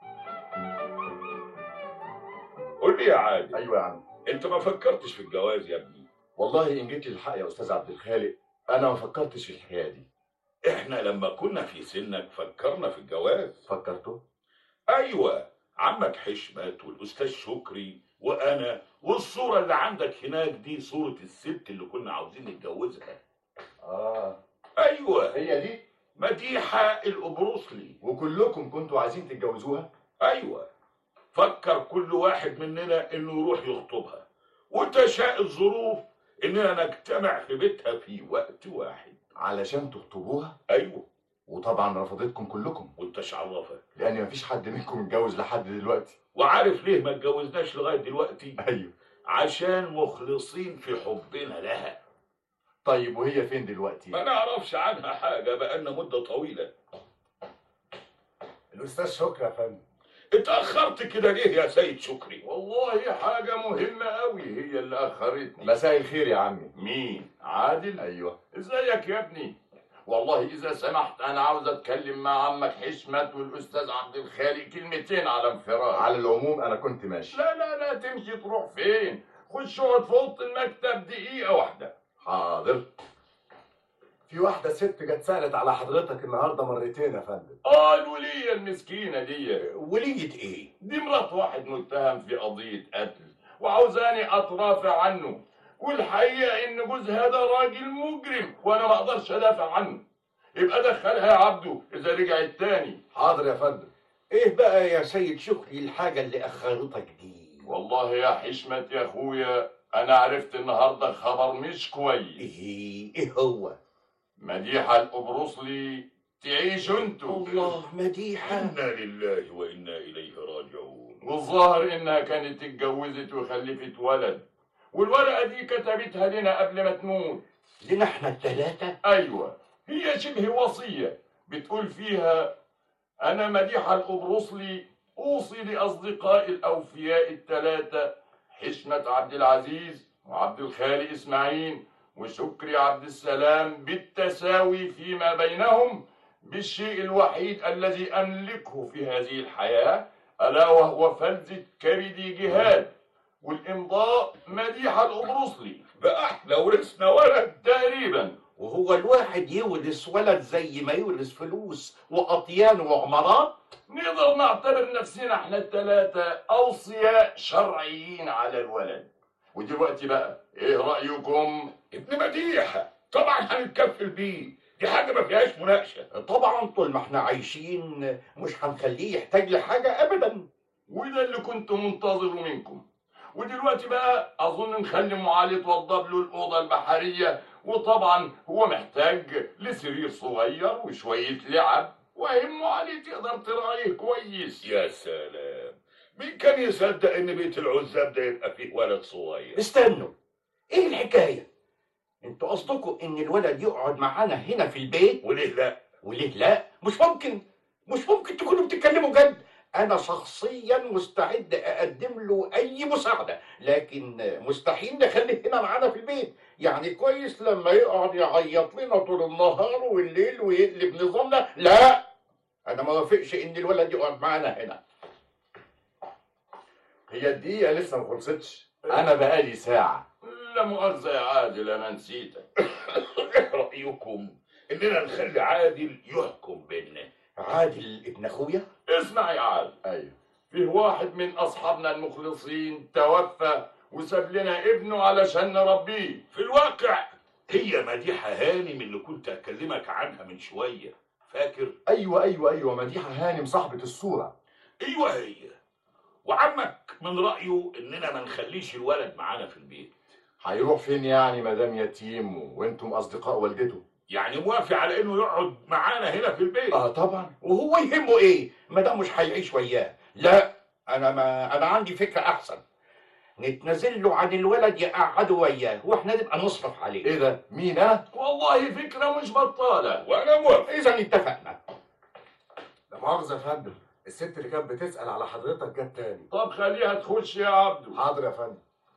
S14: قول لي يا عادل
S15: ايوه يا عم
S14: انت ما فكرتش في الجواز يا ابني
S15: والله ان جيت للحق يا استاذ عبد الخالق انا ما فكرتش في الحكايه دي
S14: احنا لما كنا في سنك فكرنا في الجواز
S15: فكرته
S14: ايوه عمك حشمت والاستاذ شكري وانا والصوره اللي عندك هناك دي صوره الست اللي كنا عاوزين نتجوزها
S15: اه
S14: ايوه
S15: هي دي
S14: مديحه القبرصلي
S15: وكلكم كنتوا عايزين تتجوزوها
S14: ايوه فكر كل واحد مننا انه يروح يخطبها وتشاء الظروف اننا نجتمع في بيتها في وقت واحد
S15: علشان تخطبوها
S14: ايوه
S15: وطبعا رفضتكم كلكم
S14: وانت عرفك
S15: لان مفيش حد منكم اتجوز لحد دلوقتي
S14: وعارف ليه ما اتجوزناش لغايه دلوقتي
S15: ايوه
S14: عشان مخلصين في حبنا لها
S15: طيب وهي فين دلوقتي
S14: ما نعرفش عنها حاجه بقالنا مده طويله
S15: الاستاذ شكري يا فندم
S14: اتاخرت كده ليه يا سيد شكري
S16: والله حاجة مهمة قوي هي اللي أخرتني
S15: مساء الخير يا عمي
S16: مين؟ عادل؟
S15: ايوه
S16: ازيك يا ابني؟ والله إذا سمحت أنا عاوز أتكلم مع عمك حشمت والأستاذ عبد الخالق كلمتين على انفراد
S15: على العموم انا كنت ماشي
S16: لا لا لا تمشي تروح فين؟ خش اقعد في أوضة المكتب دقيقة واحدة
S15: حاضر في واحدة ست جت سألت على حضرتك النهاردة مرتين يا فندم
S16: اه الولية المسكينة دي
S14: ولية ايه؟
S16: دي مرات واحد متهم في قضية قتل وعاوزاني اترافع عنه والحقيقة ان جوزها ده راجل مجرم وانا ما اقدرش ادافع عنه يبقى دخلها يا عبده اذا رجعت تاني
S15: حاضر يا فندم
S4: ايه بقى يا سيد شكري الحاجة اللي اخرتك دي
S16: والله يا حشمت يا اخويا انا عرفت النهارده خبر مش كويس
S4: ايه ايه هو
S16: مديحة القبرصلي تعيش انتوا
S4: الله مديحة
S14: انا لله وانا اليه راجعون
S16: والظاهر انها كانت اتجوزت وخلفت ولد والورقة دي كتبتها لنا قبل ما تموت
S4: لنا احنا التلاتة
S16: ايوه هي شبه وصية بتقول فيها انا مديحة القبرصلي اوصي لاصدقائي الاوفياء الثلاثة حشمة عبد العزيز وعبد الخالق اسماعيل وشكري عبد السلام بالتساوي فيما بينهم بالشيء الوحيد الذي املكه في هذه الحياة الا وهو فلذة كبدي جهاد والامضاء مديحة القبرصلي
S14: بقى احنا ورثنا ولد
S16: تقريبا
S4: وهو الواحد يورث ولد زي ما يورث فلوس واطيان وعمارات
S16: نقدر نعتبر نفسنا احنا الثلاثة أوصياء شرعيين على الولد ودلوقتي بقى ايه رأيكم؟
S14: ابن مديحة طبعا هنتكفل بيه دي حاجة ما فيهاش مناقشة
S4: طبعا طول ما احنا عايشين مش هنخليه يحتاج لحاجة ابدا
S16: وده اللي كنت منتظره منكم ودلوقتي بقى اظن نخلي ام علي توضب له الاوضه البحريه وطبعا هو محتاج لسرير صغير وشويه لعب وهي ام علي تقدر تراعيه كويس
S14: يا سلام مين كان يصدق ان بيت العزاب ده يبقى فيه ولد صغير
S4: استنوا ايه الحكاية انتوا قصدكم ان الولد يقعد معانا هنا في البيت
S14: وليه لا
S4: وليه لا مش ممكن مش ممكن تكونوا بتتكلموا جد انا شخصيا مستعد اقدم له اي مساعده لكن مستحيل نخليه هنا معانا في البيت يعني كويس لما يقعد يعيط لنا طول النهار والليل ويقلب نظامنا لا انا ما وافقش ان الولد يقعد معانا هنا
S15: هي الدقيقة لسه ما خلصتش انا بقالي ساعة
S16: لا مؤاخذه يا عادل انا نسيتك
S14: ايه رأيكم اننا نخلي عادل يحكم بيننا
S4: عادل ابن اخويا
S16: اسمع يا عادل
S15: ايوه
S16: فيه واحد من اصحابنا المخلصين توفى وساب لنا ابنه علشان نربيه
S14: في الواقع هي مديحة هانم اللي كنت اكلمك عنها من شوية فاكر
S15: ايوه ايوه ايوه مديحة هانم صاحبة الصورة
S14: ايوه هي وعمك من رأيه اننا ما نخليش الولد معانا في البيت
S15: هيروح فين يعني مدام يتيم وانتم اصدقاء والدته
S14: يعني موافق على انه يقعد معانا هنا في البيت
S15: اه طبعا
S4: وهو يهمه ايه ما دام مش هيعيش وياه لا انا ما انا عندي فكره احسن نتنازل له عن الولد يقعده وياه واحنا نبقى نصرف عليه
S15: ايه ده مين انا
S16: والله فكره مش بطاله
S14: وانا موافق
S4: اذا اتفقنا
S15: لا مؤاخذة يا فندم الست اللي كانت بتسأل على حضرتك جت تاني
S16: طب خليها تخش يا عبدو
S15: حاضر يا فندم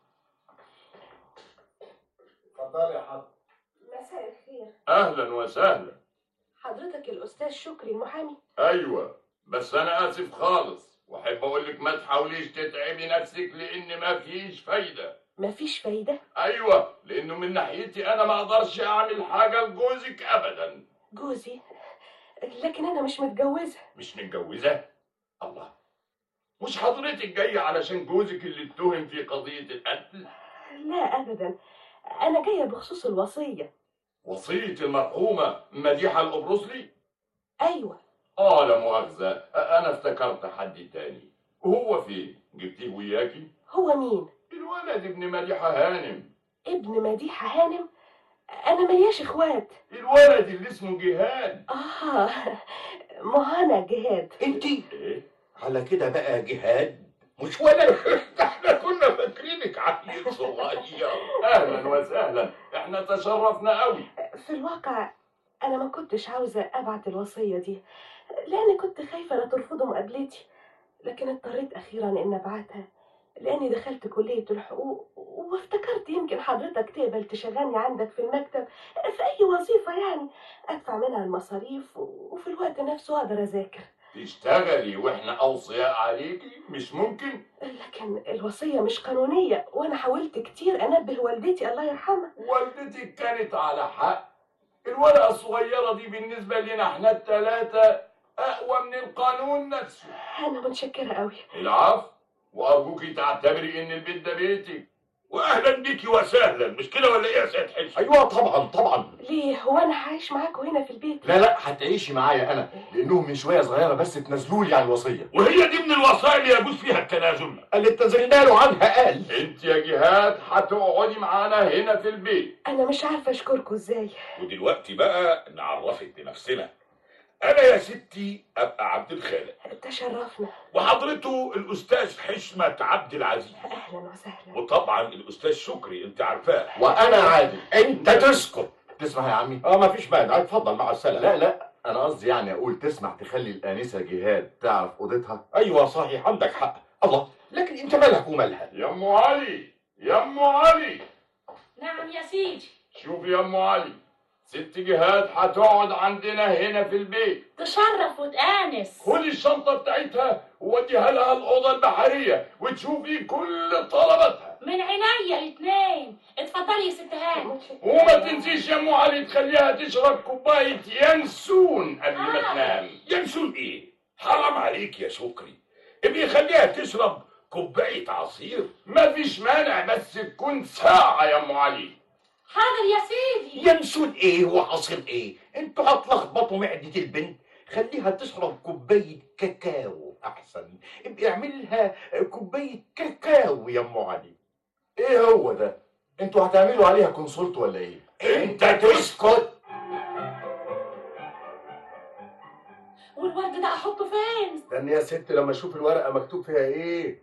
S15: اتفضل يا حضرتك
S17: مساء الخير
S16: اهلا وسهلا
S17: حضرتك الأستاذ شكري المحامي
S16: ايوه بس انا اسف خالص واحب اقول لك ما تحاوليش تتعبي نفسك لان ما فيش فايده
S17: مفيش فايدة
S16: ايوه لانه من ناحيتي انا ما اقدرش اعمل حاجه لجوزك ابدا
S17: جوزي لكن أنا مش متجوزة
S16: مش متجوزه الله مش حضرتك جايه علشان جوزك اللي اتهم في قضيه القتل
S17: لا أبدا أنا جاية بخصوص الوصية
S16: وصيه المرحومه مديحه القبرصلي
S17: أيوة
S16: اه لا مؤاخذه انا افتكرت حد تاني وهو فين جبتيه وياكي
S17: هو مين؟
S16: الولد ابن مديحه هانم
S17: ابن مديحة هانم انا ملياش اخوات
S16: الولد اللي اسمه جهاد
S17: اه ما انا جهاد
S4: انت على كده بقى جهاد مش ولد
S14: احنا كنا فاكرينك عيل صغير
S16: اهلا وسهلا احنا تشرفنا قوي
S17: في الواقع انا ما كنتش عاوزه ابعت الوصيه دي لاني كنت خايفه لا ترفضوا مقابلتي لكن اضطريت اخيرا ان ابعتها لاني دخلت كليه الحقوق وافتكرت يمكن حضرتك تقبل تشغلني عندك في المكتب في اي وظيفه يعني ادفع منها المصاريف وفي الوقت نفسه اقدر اذاكر
S16: تشتغلي واحنا اوصياء عليكي مش ممكن
S17: لكن الوصيه مش قانونيه وانا حاولت كتير انبه والدتي الله يرحمها
S16: والدتك كانت على حق الورقة الصغيرة دي بالنسبة لنا احنا التلاتة أقوى من القانون نفسه
S17: انا متشكره قوي
S16: العفو وأرجوكي تعتبري إن البيت ده بيتك
S14: واهلا بيكي وسهلا مش كده ولا ايه يا سيد حلمي
S4: ايوه طبعا طبعا
S17: ليه هو انا هعيش معاكم هنا في البيت
S15: لا لا هتعيشي معايا انا لانهم من شويه صغيره بس تنزلوا لي على الوصيه
S14: وهي دي من الوصايا اللي يجوز فيها التنازل
S4: اللي اتنزلنا له عنها قال
S16: انت يا جهاد هتقعدي معانا هنا في البيت
S17: انا مش عارفه اشكركم ازاي
S14: ودلوقتي بقى نعرفك بنفسنا انا يا ستي ابقى عبد الخالق
S17: تشرفنا
S14: وحضرته الاستاذ حشمت عبد العزيز
S17: اهلا وسهلا
S14: وطبعا الاستاذ شكري انت عارفاه
S4: وانا عادل انت تسكت
S15: تسمح يا عمي
S4: اه ما فيش مانع اتفضل مع السلامه
S15: لا لا انا قصدي يعني اقول تسمح تخلي الانسه جهاد تعرف اوضتها
S4: ايوه صحيح عندك حق الله لكن انت مالك ومالها
S16: يا ام علي يا ام علي
S13: نعم يا سيدي
S16: شوفي يا ام علي ست جهاد هتقعد عندنا هنا في البيت
S13: تشرف وتآنس
S16: خدي الشنطة بتاعتها ووديها لها الأوضة البحرية وتشوفي كل طلباتها
S13: من عينيا الاتنين اتفضلي يا ست هاني
S16: وما تنسيش يا ام علي تخليها تشرب كوباية ينسون قبل ما تنام
S14: ينسون ايه حرام عليك يا شكري ابني خليها تشرب كوبايه عصير
S16: مفيش مانع بس تكون ساعة يا ام علي
S13: حاضر يا سيدي
S4: ينسون ايه وعصير ايه انتوا هتلخبطوا معدة البنت خليها تشرب كوباية كاكاو احسن ابقي اعمل لها كوباية كاكاو يا ام علي
S15: ايه هو ده انتوا هتعملوا عليها كونسولت ولا ايه
S4: انت تسكت
S13: والورد ده احطه فين
S15: استني يا ست لما اشوف الورقه مكتوب فيها ايه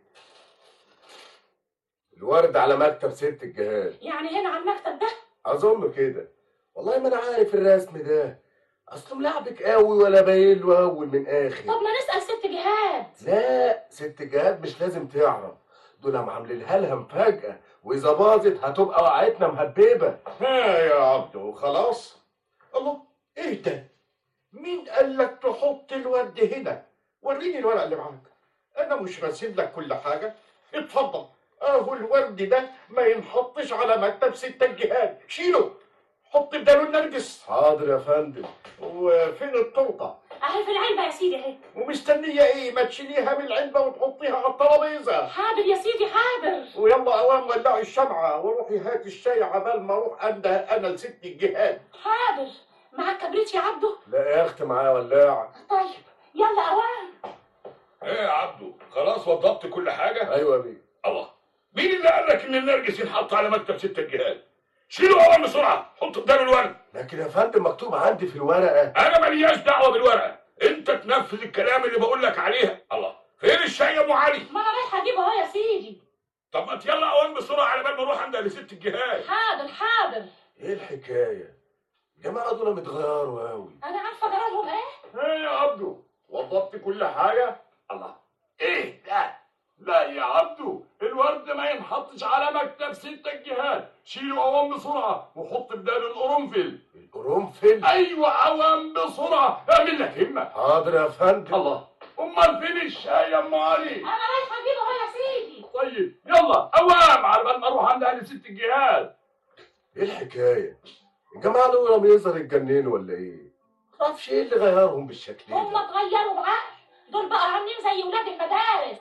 S15: الورد على مكتب ست الجهاد
S13: يعني هنا على المكتب ده
S15: اظن كده والله ما انا عارف الرسم ده اصله ملعبك قوي ولا باين له اول من اخر
S13: طب ما نسأل ست جهاد
S15: لا ست جهاد مش لازم تعرف دول هم عاملينها لها مفاجأة وإذا باظت هتبقى وقعتنا مهببة
S4: ها يا عبدو خلاص الله ايه ده مين قال لك تحط الورد هنا وريني الورق اللي معاك انا مش راسم لك كل حاجه اتفضل اهو الورد ده ما ينحطش على مكتب ست الجهاد شيله حط بداله النرجس
S15: حاضر يا فندم
S4: وفين التورته
S13: اهي في العلبة يا سيدي اهي
S4: ومستنيه ايه ما تشيليها من العلبه وتحطيها على الترابيزه
S13: حاضر يا سيدي حاضر
S4: ويلا اوام ولعي الشمعه وروحي هاتي الشاي عبال ما اروح انده انا لست الجهاد
S13: حاضر معاك كبريت يا عبده
S15: لا يا اختي معايا ولاعة
S13: طيب يلا اوام
S14: ايه يا عبدو خلاص وضبط كل حاجه
S15: ايوه يا بيه
S14: الله مين اللي قال لك ان النرجس ينحط على مكتب ست الجهاد شيله اول بسرعه حط بداله الورد
S15: لكن يا فندم مكتوب عندي في الورقة
S14: انا مالياش دعوه بالورقه انت تنفذ الكلام اللي بقول لك عليه الله فين الشاي يا ام علي
S13: ما انا رايحه اجيبه اهو يا سيدي
S14: طب ما يلا اوان بسرعه على بال ما اروح عند لست الجهاد
S13: حاضر حاضر
S15: ايه الحكاية الجماعة دول متغيروا قوي
S13: انا عارفه جرالهم ايه
S16: ايه يا عبدو وضبط كل حاجة الله ايه ده لا يا عبدو الورد ما ينحطش على مكتب ست الجهاد شيله اوام بسرعة وحط بداله القرنفل
S15: القرنفل
S16: ايوه اوام بسرعة اعمل لك همة
S15: حاضر يا فندم
S16: الله امال فين الشاي يا ام علي
S13: انا رايحه اجيبه اهو يا سيدي
S16: طيب يلا اوام على بال ما اروح عند اهل ست الجهاد
S15: ايه الحكاية الجماعة دول بيظهر اتجننوا ولا ايه معرفش ايه اللي غيرهم بالشكل
S13: هم
S15: ده
S13: اتغيروا بعقل دول بقى عاملين زي ولاد المدارس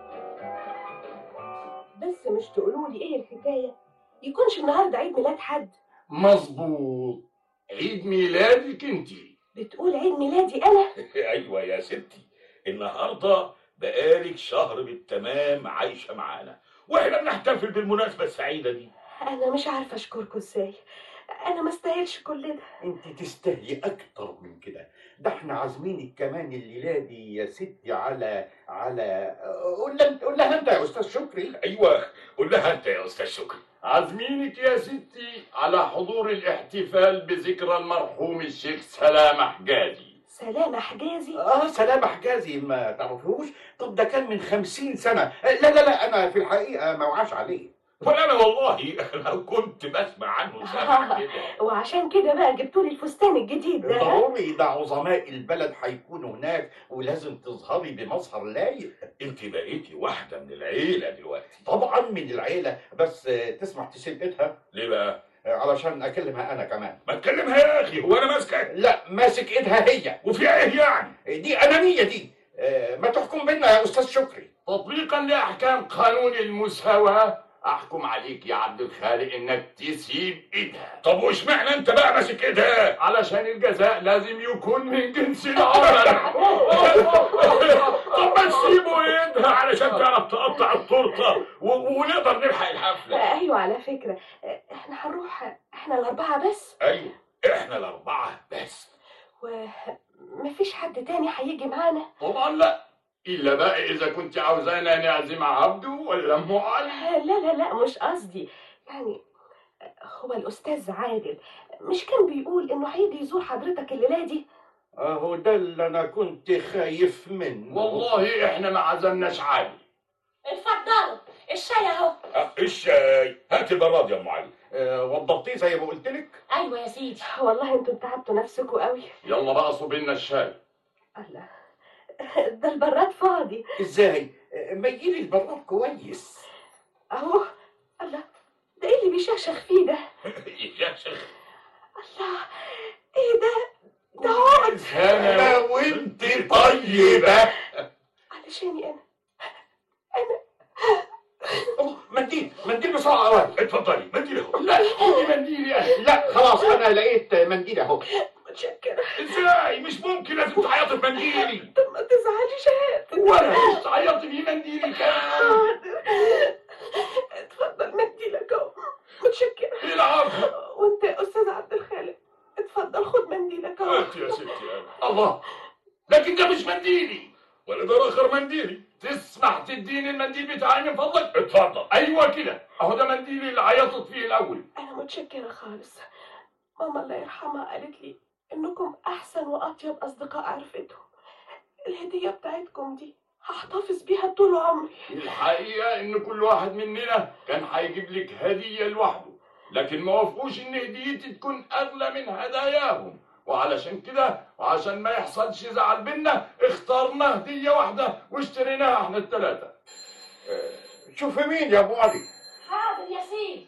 S17: بس مش تقولوا لي ايه الحكايه يكونش النهارده عيد ميلاد حد
S16: مظبوط عيد ميلادك انتي
S17: بتقول عيد ميلادي انا
S14: ايوه يا ستي النهارده بقالك شهر بالتمام عايشه معانا واحنا بنحتفل بالمناسبه السعيده دي
S17: انا مش عارفه اشكركم ازاي انا ما استاهلش كل ده
S4: انت تستاهلي اكتر من كده ده احنا عازمينك كمان الليله دي يا ستي على على قول لها انت قول لها انت يا استاذ شكري
S14: ايوه قول لها انت يا استاذ شكري
S16: عازمينك يا ستي على حضور الاحتفال بذكرى المرحوم الشيخ سلامة حجازي
S17: سلامة حجازي
S4: اه سلامة حجازي ما تعرفوش طب ده كان من خمسين سنة لا لا لا أنا في الحقيقة ما وعاش عليه
S14: ولا انا والله انا كنت بسمع عنه سامع كده
S17: وعشان كده بقى جبتولي الفستان الجديد ده ها؟
S4: ضروري ده عظماء البلد هيكونوا هناك ولازم تظهري بمظهر لايق
S14: انت بقيتي واحده من العيله دلوقتي
S4: طبعا من العيلة بس آه، تسمح تسيب ايدها
S14: ليه بقى
S4: آه، علشان اكلمها انا كمان
S14: ما تكلمها يا اخي هو انا ماسكك
S4: لا ماسك ايدها هي
S14: وفيها ايه يعني
S4: دي انانية دي آه، ما تحكم بينا يا استاذ شكري
S16: تطبيقا لاحكام قانون المساواه احكم عليك يا عبد الخالق انك تسيب ايدها
S14: طب واشمعنى انت بقى ماسك ايدها
S16: علشان الجزاء لازم يكون من جنس العمل
S14: طب ما تسيبوا ايدها علشان تعرف تقطع التورته و- ونقدر نلحق الحفله
S17: ايوه على فكرة احنا هنروح احنا الاربعة بس
S14: ايوه احنا الاربعه بس
S17: ومفيش حد تاني هيجي معانا
S16: طبعا لا الا بقى اذا كنت عاوزانا نعزم عبده ولا ام علي
S17: لا لا لا مش قصدي يعني هو الأستاذ عادل مش كان بيقول إنه هيجي يزور حضرتك الليلة دي؟
S4: اهو ده اللي انا كنت خايف منه
S16: والله احنا ما عزمناش علي
S13: اتفضلوا الشاي اهو
S14: أه، الشاي هات البراد يا ام علي
S4: آه، وضبطيه زي ما قلت لك
S13: ايوه يا سيدي
S17: والله انتوا تعبتوا نفسكوا قوي
S16: يلا بقى صب لنا الشاي
S17: الله ده البراد فاضي
S4: ازاي آه، ما يجيلي البراد كويس
S17: اهو الله ده ايه اللي بيشخشخ فيه ده؟
S14: يا شيخ
S17: الله ايه ده؟ ده عقد
S4: انا وانت طيبة
S17: علشاني انا
S4: أوه، منديل منديل بسرعة أوي
S14: اتفضلي منديل اهو
S16: لا خدي منديل يا اخي
S4: لا خلاص أنا لقيت منديل أهو
S17: متشكرة
S14: ازاي مش ممكن لازم تعيطي في منديلي
S17: طب ما تزعليش يا هات
S16: وانا مش عيطت في منديلي كمان
S17: حاضر اتفضل منديلك اهو متشكرة
S16: ايه العرض
S17: وانت يا استاذ عبد الخالق اتفضل خد منديلك اهو
S14: هات يا ستي انا
S16: الله لكن ده مش منديلي
S14: ولا ده اخر منديلي
S16: تسمح تديني المنديل بتاعي من فضلك
S14: اتفضل
S16: ايوه كده اهو ده منديلي اللي عيطت فيه الاول
S17: انا متشكرة خالص ماما الله يرحمها قالت لي انكم احسن واطيب اصدقاء عرفتهم الهدية بتاعتكم دي هحتفظ بيها طول عمري
S16: الحقيقه ان كل واحد مننا كان هيجيب لك هديه لوحده لكن ما وافقوش ان هديتي تكون اغلى من هداياهم وعلشان كده وعشان ما يحصلش زعل بينا اخترنا هديه واحده واشتريناها احنا الثلاثه
S4: شوف مين يا أبو علي
S13: حاضر يا سيدي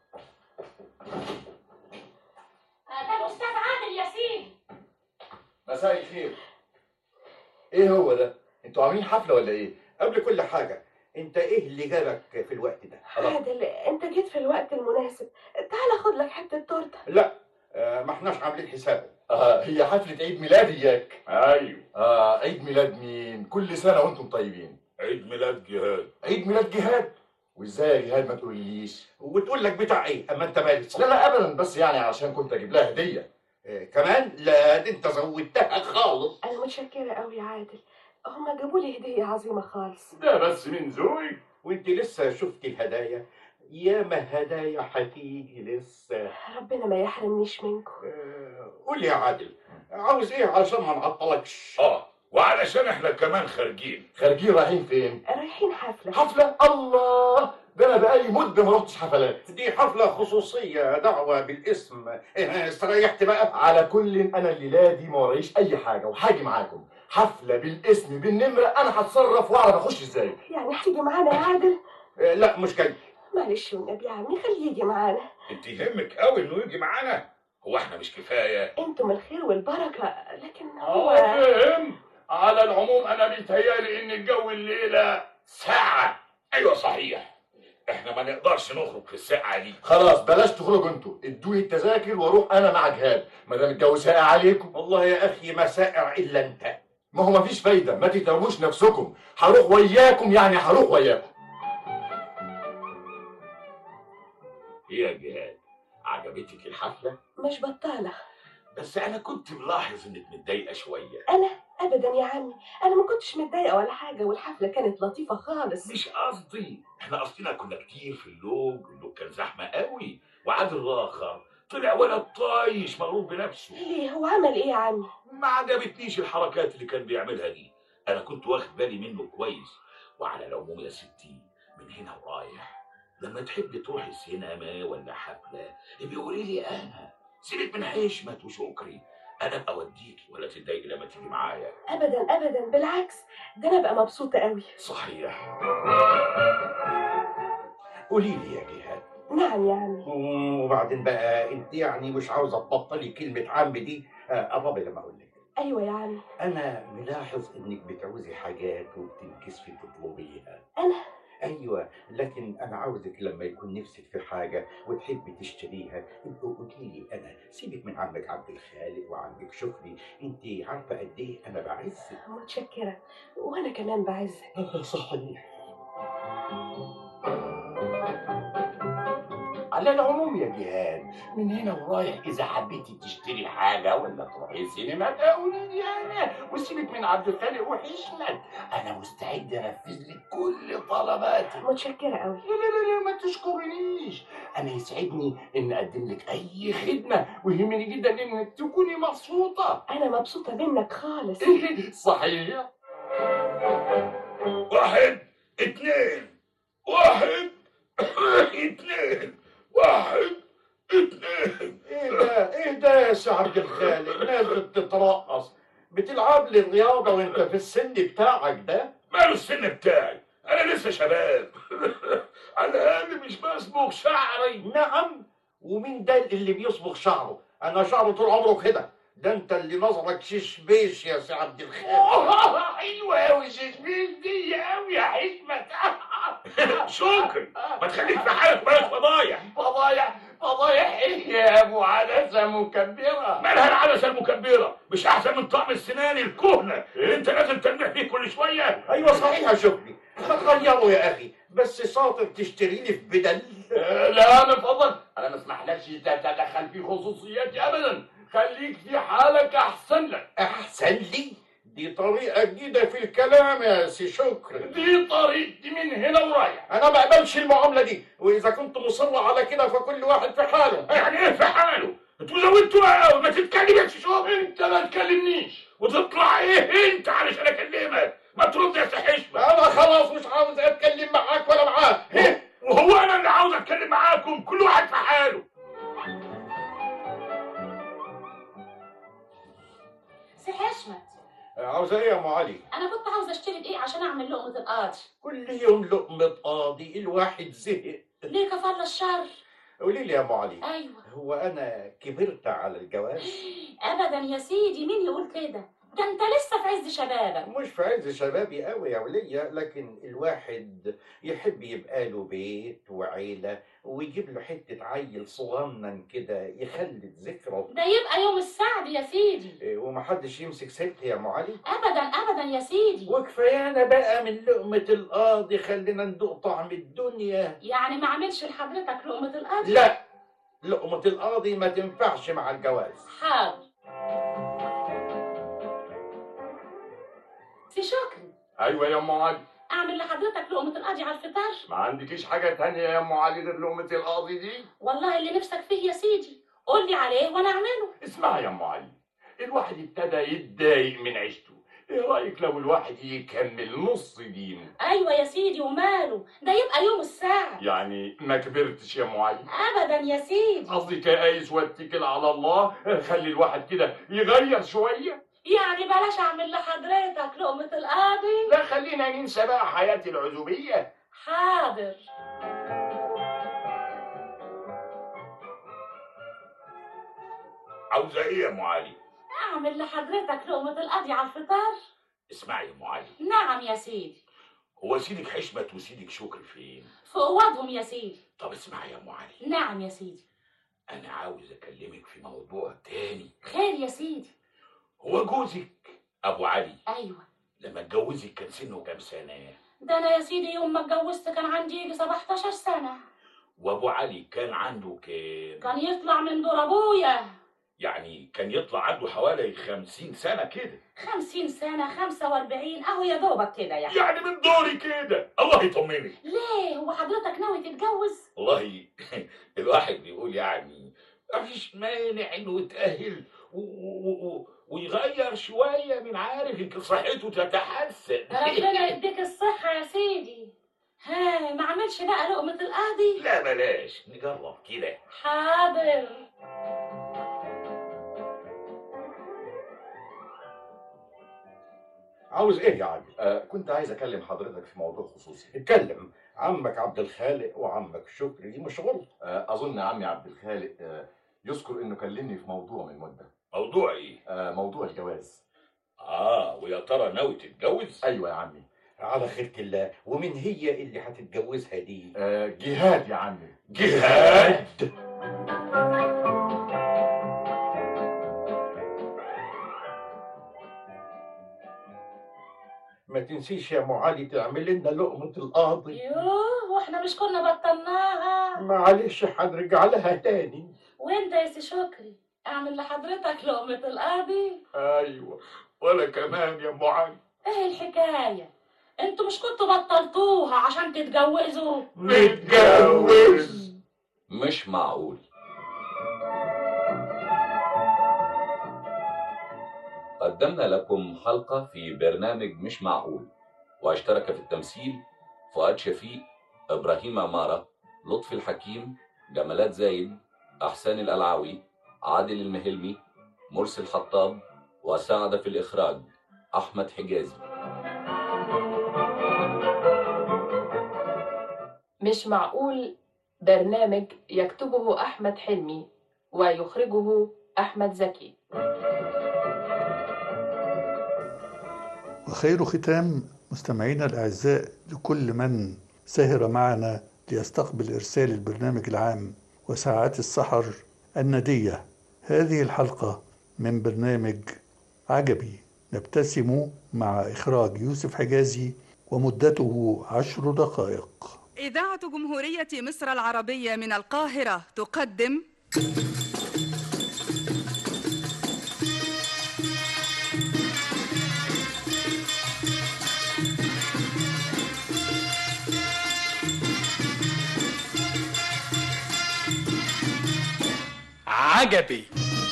S13: ده الاستاذ عادل يا سيدي
S15: مساء الخير ايه هو ده انتوا عاملين حفله ولا ايه
S4: قبل كل حاجة أنت إيه اللي جابك في الوقت ده؟
S17: عادل انت جيت في الوقت المناسب تعال خد لك حتة تورتة
S4: لا آه، ما احناش عاملين حسابه
S15: آه هي حفله عيد ميلاد اياك
S16: ايوه
S15: آه عيد ميلاد مين كل سنه وانتم طيبين
S14: عيد ميلاد جهاد
S15: عيد ميلاد جهاد وازاي يا جهاد ما تقوليش
S4: وتقول لك بتاع إيه؟ أما أنت مالك
S15: لا لا ابدا بس يعني عشان كنت اجيب لها هديه
S4: آه، كمان لا دي أنت زودتها خالص
S17: انا متشكرة قوي يا عادل هما جابوا لي هدية عظيمة خالص
S16: ده بس من ذوقي
S4: وأنت لسه شفت الهدايا ياما هدايا هتيجي لسه
S17: ربنا ما يحرمنيش منكم
S4: آه، قول يا عادل عاوز ايه عشان ما نعطلكش
S14: اه وعلشان احنا كمان خارجين
S15: خارجين رايحين فين
S17: رايحين حفلة
S15: حفله الله ده انا بقالي مده ما رحتش حفلات
S4: دي حفلة خصوصية دعوة بالاسم آه، استريحت بقى
S15: على كل انا الليله دي ما ورايش اي حاجه وهاجي معاكم حفله بالاسم بالنمره انا هتصرف واعرف اخش ازاي
S17: يعني هتيجي معانا يا عادل
S4: آه، لا مش جاي
S17: معلش والنبي يا عمي خليه يجي معانا
S14: انت يهمك قوي انه يجي معانا هو احنا مش كفايه
S17: انتم الخير والبركة لكن هو
S16: اه فهم على العموم انا بيتهيالي ان الجو الليله
S14: ساعه ايوه صحيح احنا ما نقدرش نخرج في الساعه دي
S15: خلاص بلاش تخرجوا انتوا ادوني التذاكر واروح انا مع جهاد ما دام الجو ساقع عليكم
S4: والله يا اخي ما سائع الا انت
S15: ما هو مفيش فايده ما تتعبوش نفسكم هروح وياكم يعني هروح وياكم
S14: ايه يا جهاد عجبتك الحفله
S17: مش بطالة
S14: بس انا كنت ملاحظ انك متضايقه شويه
S17: أنا أبدا يا عمي أنا ما كنتش متضايقة ولا حاجة والحفلة كانت لطيفة خالص
S14: مش قصدي احنا قصدنا كنا كتير في اللوج اللوج كان زحمه قوي وعادل راخر طلع ولد طايش مغرور بنفسه
S17: ليه هو عمل إيه يا عمي
S14: ما عجبتنيش الحركات اللي كان بيعملها دي انا كنت واخد بالي منه كويس وعلى العموم يا ستي من هنا ورايح لما تحبي تروحي سينما ولا حفله بيقولي لي انا سيبك من حشمت وشكري انا ابقى اوديكي ولا تتضايقي لما تيجي معايا
S17: أبدا أبدا بالعكس ده أنا بقى مبسوطة قوي
S14: صحيح
S4: قولي لي يا جهاد
S17: نعم يا عمي
S4: وبعدين بقى انت يعني مش عاوزه تبطلي كلمه عم دي آه، قربي لما اقول لك
S17: أيوة يا عمي
S4: انا ملاحظ انك بتعوزي حاجات وبتنكسفي تطلبيها
S17: أنا
S4: ايوه لكن انا عاوزك لما يكون نفسك في حاجه وتحبي تشتريها ابقوا قولي لي انا سيبك من عمك عبد الخالق وعمك شكري انت عارفه قد ايه انا بعزك
S17: متشكرة وأنا كمان بعزك
S4: صحيح
S14: على العموم يا جهاد من هنا ورايح اذا حبيتي تشتري حاجه ولا تروحي سينما قولي لي انا وسيبك من عبد الخالق وحشمت انا مستعد انفذ لك كل طلباتك
S17: متشكرة قوي
S14: لا لا لا لا ما تشكرنيش انا يسعدني ان اقدم لك اي خدمه ويهمني جدا انك تكوني مبسوطه
S17: أنا مبسوطة منك خالص
S14: صحيح واحد اتنين واحد اتنين واحد اتنين
S4: ايه ده ايه ده يا سي عبد الخالق نازل تترقص بتلعب لي الرياضه وانت في السن بتاعك ده
S14: ماله السن بتاعي انا لسه شباب على الاقل مش بصبغ شعري
S4: نعم ومين ده اللي بيصبغ شعره انا شعره طول عمره كده ده انت اللي نظرك شيش بيش يا سي عبد الخالق
S14: حلوه قوي ششميش دي قوي يا حشمت شكري ما تخليك في حالك بلاش فضايح
S16: فضايح فضايح ايه يا ابو عدسه مكبره
S14: مالها العدسه المكبره مش احسن من طقم السنان الكهنه اللي انت لازم تنبه فيه كل شويه
S4: ايوه صحيح يا شكري ما تغيره يا اخي بس شاطر تشتري لي في بدل
S16: لا من فضلك انا ما اسمحلكش تتدخل في خصوصياتي ابدا خليك في حالك احسن لك
S4: احسن لي دي طريقه جديده في الكلام يا سي شكري
S16: دي طريقتي من هنا ورايح
S4: انا ما اقبلش المعامله دي واذا كنت مصر على كده فكل واحد في حاله
S14: يعني ايه في حاله انتوا زودتوا بقى قوي ما تتكلمش شوف
S16: انت ما تكلمنيش
S14: وتطلع ايه انت علشان اكلمك ما ترد يا حشمه
S4: انا خلاص مش عاوز اتكلم معاك ولا معاه
S14: وهو انا اللي عاوز اتكلم معاكم كل واحد في حاله
S13: سي حشمت
S4: عاوزه ايه يا ام علي
S13: انا كنت عاوزه اشتري دقيق عشان اعمل لقمه القاضي
S4: كل يوم لقمه قاضي الواحد زهق
S13: ليه كفر الشر
S4: قولي لي يا ام علي
S13: ايوه
S4: هو انا كبرت على الجواز
S13: ابدا يا سيدي مين يقول كده ده انت لسه في عز شبابك
S4: مش في عز شبابي قوي يا ولية لكن الواحد يحب يبقى له بيت وعيلة ويجيب له حتة عيل صغنن كده يخلد ذكره
S13: ده يبقى يوم السعد يا سيدي
S4: إيه، ومحدش يمسك سيرتي يا ام علي
S13: ابدا ابدا يا سيدي
S4: وكفايانا بقى من لقمة القاضي خلينا ندوق طعم الدنيا
S13: يعني ما اعملش لحضرتك لقمه القاضي
S4: لا لقمة القاضي ما تنفعش مع الجواز
S13: حاضر سي شكري
S16: ايوه يا ام علي
S13: اعمل لحضرتك لقمه القاضي على الفطار
S16: ما عندكيش حاجه تانية يا ام علي غير لقمه القاضي دي
S13: والله اللي نفسك فيه يا سيدي قول لي عليه وانا اعمله
S16: اسمعي يا ام علي الواحد ابتدى يتضايق من عيشته ايه رايك لو الواحد يكمل نص دينه
S13: ايوه يا سيدي وماله ده يبقى يوم الساعه
S16: يعني ما كبرتش يا ام علي
S13: ابدا يا سيدي
S16: قصدي كايس واتكل على الله خلي الواحد كده يغير شويه
S13: يعني بلاش اعمل لحضرتك لقمه القاضي
S16: لا خلينا ننسى بقى حياتي العزوبيه
S13: حاضر
S14: عاوزه ايه يا ام علي
S13: اعمل لحضرتك لقمه القاضي على الفطار
S14: اسمعي يا ام علي
S13: نعم يا سيدي
S14: هو سيدك حشمت وسيدك شكري فين
S13: في اوضهم يا سيدي
S14: طب اسمعي يا ام علي
S13: نعم يا سيدي
S14: انا عاوز اكلمك في موضوع تاني
S13: خير يا سيدي
S14: هو جوزك ابو علي
S13: ايوه
S14: لما اتجوزك كان سنه كام سنه
S13: ده انا يا سيدي يوم ما اتجوزت كان عندي يجي 17 سنه
S14: وابو علي كان عنده كام
S13: كان يطلع من دور ابويا
S14: يعني كان يطلع عنده حوالي خمسين سنة كده
S13: خمسين سنة خمسة واربعين اهو يا دوبك كده يعني
S14: يعني من دوري كده الله يطمني
S13: ليه هو حضرتك ناوي تتجوز
S14: والله الواحد بيقول يعني مفيش مانع انه يتأهل و- و- و- ويغير شوية من عارف يمكن صحته تتحسن
S13: ربنا يديك الصحة يا سيدي ها ما عملش بقى لقمة القاضي
S14: لا بلاش نجرب كده
S13: حاضر
S4: عاوز ايه يا علي؟
S15: آه كنت عايز اكلم حضرتك في موضوع خصوصي
S4: اتكلم عمك عبد الخالق وعمك شكري دي مشغول
S15: آه اظن عمي عبد الخالق آه يذكر انه كلمني في موضوع من مده
S14: موضوع ايه
S15: آه موضوع الجواز
S14: اه ويا ترى ناوي تتجوز
S15: ايوه يا عمي
S4: على خيرة الله ومين هي اللي هتتجوزها دي؟
S15: آه جهاد يا عمي
S4: جهاد ما تنسيش يا ام علي تعمل لنا لقمة القاضي
S13: يوه واحنا مش كنا بطلناها
S4: معلش هنرجع لها تاني
S13: وانت يا سي شكري اعمل لحضرتك لقمة القاضي
S14: ايوه ولا كمان يا ام علي
S13: ايه الحكاية انتوا مش كنتوا بطلتوها عشان تتجوزوا
S14: نتجوز
S12: مش معقول قدمنا لكم حلقة في برنامج مش معقول واشترك في التمثيل فؤاد شفيق إبراهيم عمارة لطفي الحكيم جمالات زايد أحسان الألعاوي عادل المهلمي مرسي الحطاب وساعد في الإخراج أحمد حجازي
S17: مش معقول برنامج يكتبه أحمد حلمي ويخرجه أحمد زكي
S2: وخير ختام مستمعينا الأعزاء لكل من سهر معنا ليستقبل إرسال البرنامج العام وساعات السحر الندية هذه الحلقة من برنامج عجبي نبتسم مع إخراج يوسف حجازي ومدته عشر دقائق
S18: إذاعة جمهورية مصر العربية من القاهرة تقدم
S7: عجبي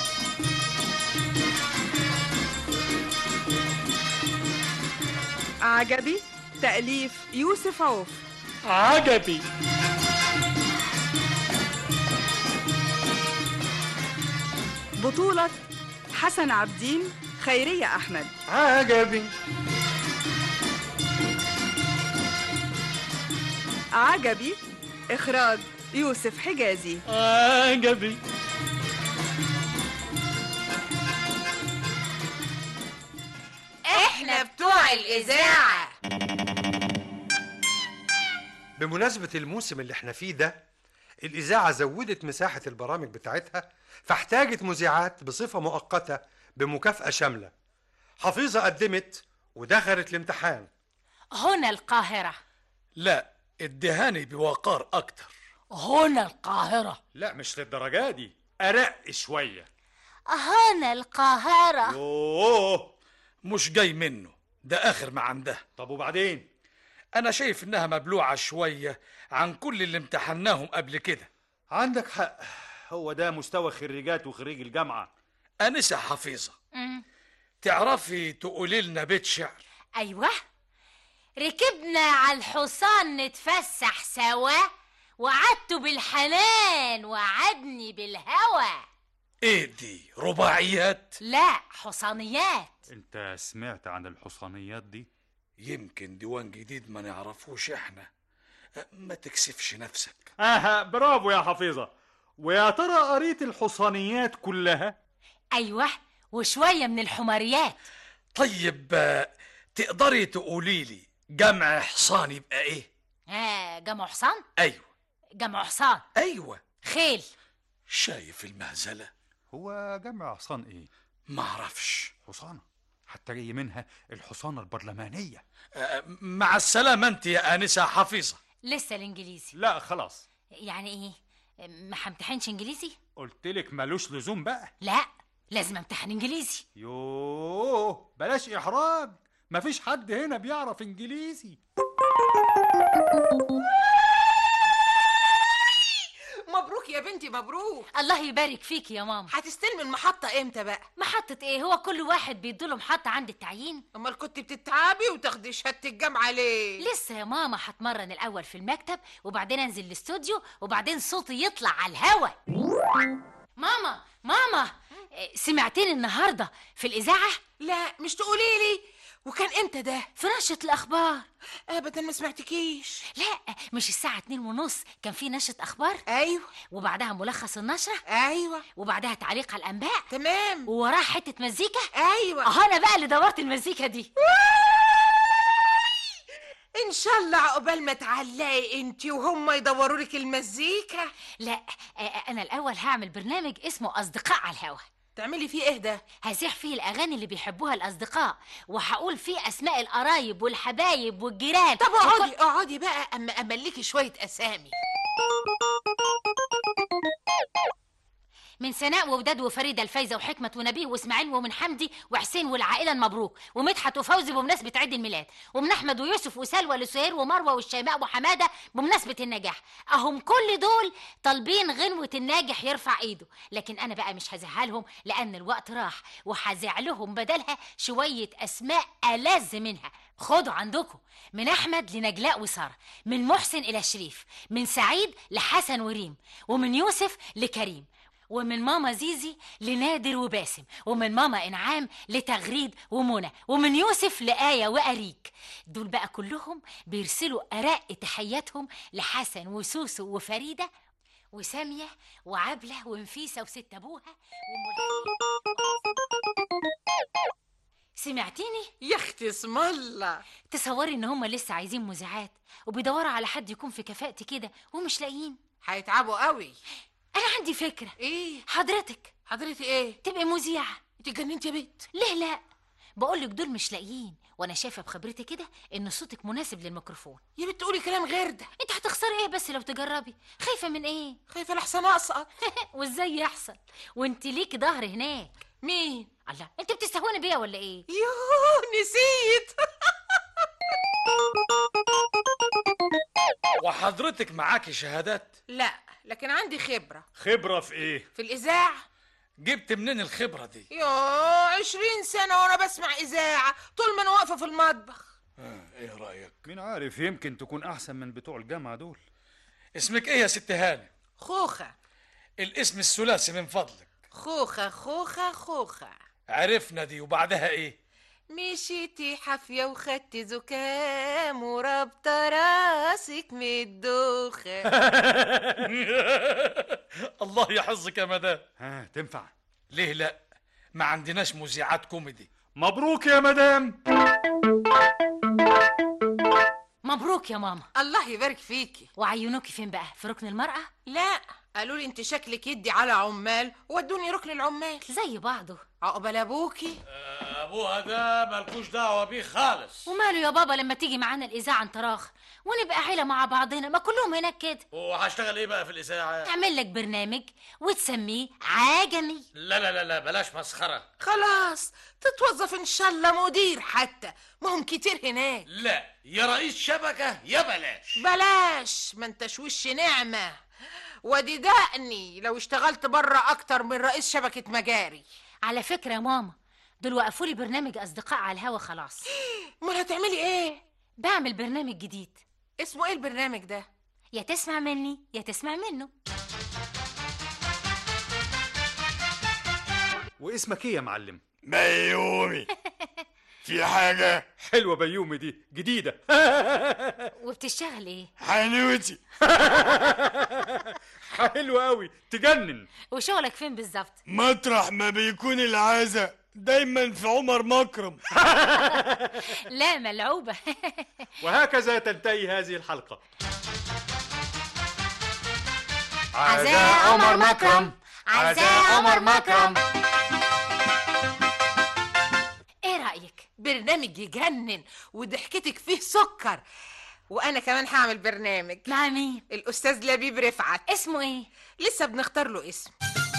S18: عجبي تأليف يوسف عوف
S7: عجبي
S18: بطولة حسن عبدين خيرية أحمد
S7: عجبي
S18: عجبي إخراج يوسف حجازي
S7: عجبي
S6: احنا بتوع الاذاعه
S19: بمناسبة الموسم اللي احنا فيه ده الإذاعة زودت مساحة البرامج بتاعتها فاحتاجت مذيعات بصفة مؤقتة بمكافأة شاملة حفيظة قدمت ودخلت الامتحان
S6: هنا القاهره
S7: لا ادهاني بوقار اكتر
S6: هنا القاهره
S7: لا مش للدرجة دي أرق شوية
S6: هنا القاهره
S7: يوه مش جاي منه ده آخر ما عنده
S19: طب وبعدين
S7: أنا شايف إنها مبلوعة شوية عن كل اللي امتحناهم قبل كده
S19: عندك حق هو ده مستوى خريجات وخريج الجامعة
S7: أنسة حفيظة
S6: مم.
S7: تعرفي تقولي لنا بيت شعر
S6: ايوه ركبنا على الحصان نتفسح سوا وعدت بالحنان وعدني بالهوى
S7: ايه دي رباعيات
S6: لا حصانيات
S19: انت سمعت عن الحصانيات دي
S7: يمكن ديوان جديد ما نعرفوش احنا أه، ما تكسفش نفسك
S19: اها برافو يا حفيظة ويا ترى قريت الحصانيات كلها
S6: ايوه وشويه من الحماريات
S7: طيب آه، تقدري تقولي لي جمع حصان يبقى ايه
S6: ها جمع حصان
S7: ايوه
S6: جمع حصان
S7: ايوه
S6: خيل
S7: شايف المهزله
S19: هو جمع حصان ايه
S7: ما اعرفش
S19: حصانة حتى جاي منها الحصانة البرلمانية
S7: أه، مع السلامه انت يا انسه حفيظه
S6: لسه الانجليزي
S19: لا خلاص
S6: يعني ايه ما همتحنش انجليزي
S20: قلت لك ملوش لزوم بقى
S6: لا لازم امتحن انجليزي
S20: يوه بلاش احراج مفيش حد هنا بيعرف انجليزي
S21: مبروك يا بنتي مبروك
S6: الله يبارك فيك يا ماما
S21: هتستلمي المحطة امتى بقى؟
S6: محطة ايه هو كل واحد بيدوله محطة عند التعيين
S21: امال كنت بتتعبي وتاخدي شهادة الجامعة ليه؟
S6: لسه يا ماما هتمرن الاول في المكتب وبعدين انزل الاستوديو وبعدين صوتي يطلع على الهوا ماما ماما إيه، سمعتني النهارده في الاذاعه
S21: لا مش تقولي لي وكان امتى ده؟
S6: في نشرة الاخبار
S21: ابدا ما سمعتكيش
S6: لا مش الساعة اتنين ونص كان في نشرة أخبار
S21: أيوة
S6: وبعدها ملخص النشرة
S21: أيوة
S6: وبعدها تعليق على الأنباء
S21: تمام
S6: ووراه حتة مزيكا
S21: أيوة
S6: أهو أنا بقى اللي دورت المزيكا دي
S21: ان شاء الله عقبال ما تعلقي انت وهم يدوروا لك المزيكا
S6: لا آه، أنا الأول هعمل برنامج اسمه أصدقاء على الهوا
S21: تعملي فيه ايه ده؟
S6: هزيح فيه الأغاني اللي بيحبوها الأصدقاء وهقول فيه أسماء القرايب والحبايب والجيران
S21: طب
S6: وكل-
S21: اقعدي اقعدي بقى اما املكي شوية اسامي
S6: من سناء ووداد وفريدة الفايزة وحكمة ونبيه واسماعيل ومن حمدي وحسين والعائلة المبروك ومدحت وفوزي بمناسبة عيد الميلاد ومن أحمد ويوسف وسلوى لسهير ومروة والشيماء وحمادة بمناسبة النجاح أهم كل دول طالبين غنوة الناجح يرفع إيده لكن أنا بقى مش هزعلهم لأن الوقت راح وهزع لهم بدلها شوية أسماء ألذ منها خدوا عندكم من أحمد لنجلاء وسارة من محسن إلى شريف من سعيد لحسن وريم ومن يوسف لكريم ومن ماما زيزي لنادر وباسم ومن ماما انعام لتغريد ومنى ومن يوسف لآية وأريك دول بقى كلهم بيرسلوا أرق تحياتهم لحسن وسوسو وفريدة وسامية وعبلة ونفيسة وست أبوها ومل- سمعتيني؟
S21: يا اختي اسم الله
S6: تصوري ان هم لسه عايزين مذيعات وبيدوروا على حد يكون في كفاءتي كده ومش لاقيين
S21: هيتعبوا قوي
S6: انا عندي فكره
S21: ايه
S6: حضرتك
S21: حضرتك ايه
S6: تبقي مذيعه
S21: انت اتجننتي يا بنت
S6: ليه لا بقولك دول مش لاقيين وانا شايفه بخبرتي كده ان صوتك مناسب للميكروفون
S21: يا بنت تقولي كلام غير ده
S6: انت هتخسري ايه بس لو تجربي خايفه من ايه
S21: خايفه لحسن اسقط
S6: وازاي يحصل وانت ليك ظهر هناك
S21: مين
S6: الله انت بتستهوني بيا ولا ايه
S21: يوه نسيت
S7: وحضرتك معاكي شهادات
S21: لا لكن عندي خبرة
S7: خبرة في ايه
S21: في الإذاعة
S7: جبت منين الخبرة دي
S21: يوه عشرين سنة وأنا بسمع إذاعة طول ما أنا واقفة في المطبخ
S7: ايه رأيك
S20: مين عارف يمكن تكون احسن من بتوع الجامعه دول
S7: اسمك ايه يا ست هاني
S21: خوخة
S7: الاسم الثلاثي من فضلك
S21: خوخة خوخة خوخة
S7: عرفنا دي وبعدها ايه
S21: مشيتي حافية وخدتي زكام ورابطة راسك من الدوخة
S7: الله يحفظك يا مدام
S20: ها تنفع
S7: ليه لا ما عندناش مذيعات كوميدي
S20: مبروك يا مدام
S6: مبروك يا ماما
S21: الله يبارك فيكي
S6: وعينوكي فين بقى في ركن المرأة
S21: لا قالوا لي انت شكلك يدي على عمال ودوني ركن العمال
S6: زي بعضه
S21: عقبال ابوكي
S7: ابوها ده ملكوش دعوة بيه خالص
S6: وماله يا بابا لما تيجي معانا الإذاعة انت راخ ونبقى عيلة مع بعضنا ما كلهم هناك كده
S7: وهشتغل ايه بقى في الإذاعة
S6: اعمل لك برنامج وتسميه عجمي
S7: لا لا لا لا بلاش مسخرة
S21: خلاص تتوظف ان شاء الله مدير حتى ما هم كتير هناك
S7: لا يا رئيس شبكة يا بلاش
S21: بلاش ما انتش وش نعمة ودي دقني لو اشتغلت بره اكتر من رئيس شبكة مجاري
S6: على فكرة يا ماما دول وقفوا لي برنامج أصدقاء على الهوا خلاص
S21: امال هتعملي ايه
S6: بعمل برنامج جديد
S21: اسمه ايه البرنامج ده
S6: يا تسمع مني يا تسمع منه
S20: واسمك ايه يا معلم
S22: بيومي في حاجة
S20: حلوه بيومي دي جديده
S6: وبتشتغل ايه
S22: حنوتي
S20: حلوه قوي تجنن
S6: وشغلك فين بالظبط
S22: مطرح ما بيكون العزا دايما في عمر مكرم
S6: لا ملعوبة
S20: وهكذا تنتهي هذه الحلقه
S6: عزاء عمر مكرم عزاء عمر مكرم
S21: ايه رأيك برنامج يجنن وضحكتك فيه سكر وانا كمان هعمل برنامج
S6: مع مين
S21: الاستاذ لبيب رفعت
S6: اسمه ايه
S21: لسه بنختار له اسم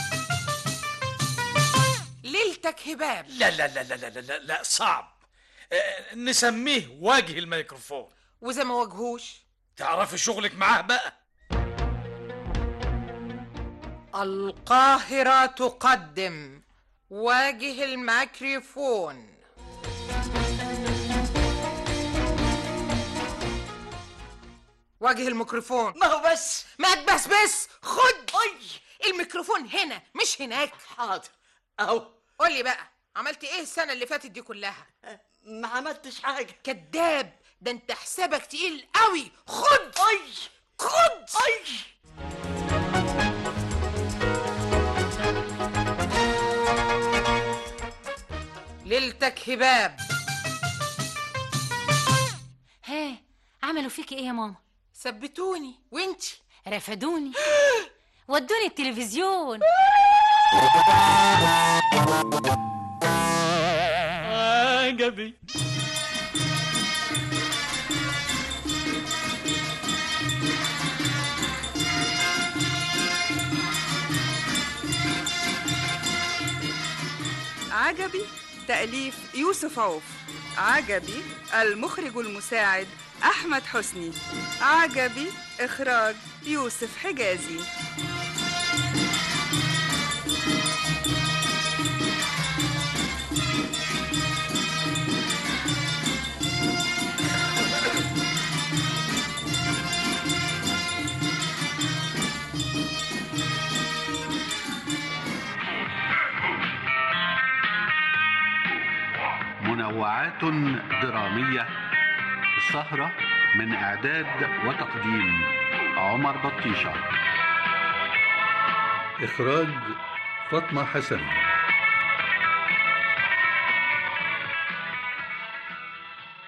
S21: ليلتك هباب
S7: لا لا لا لا لا لا, لا, لا صعب آه، نسميه واجه الميكروفون
S21: واذا ما واجهوش
S7: تعرفي شغلك معاه بقى
S21: القاهرة تقدم واجه الميكروفون واجه الميكروفون
S1: ما هو بس
S21: ما بس بس خد الميكروفون هنا مش هناك
S1: حاضر اهو
S21: قولي بقى عملت ايه السنة اللي فاتت دي كلها
S1: ما عملتش حاجة
S21: كذاب ده انت حسابك تقيل قوي خد
S1: اي
S21: خد
S1: اي
S21: ليلتك هباب
S6: ها عملوا فيكي ايه يا ماما
S21: ثبتوني وانتي
S6: رفدوني ودوني التلفزيون
S1: عجبي
S18: عجبي تأليف يوسف عوف عجبي المخرج المساعد أحمد حسني عجبي إخراج يوسف حجازي
S5: منوعات درامية السهرة من إعداد وتقديم عمر بطيشة إخراج فاطمة حسن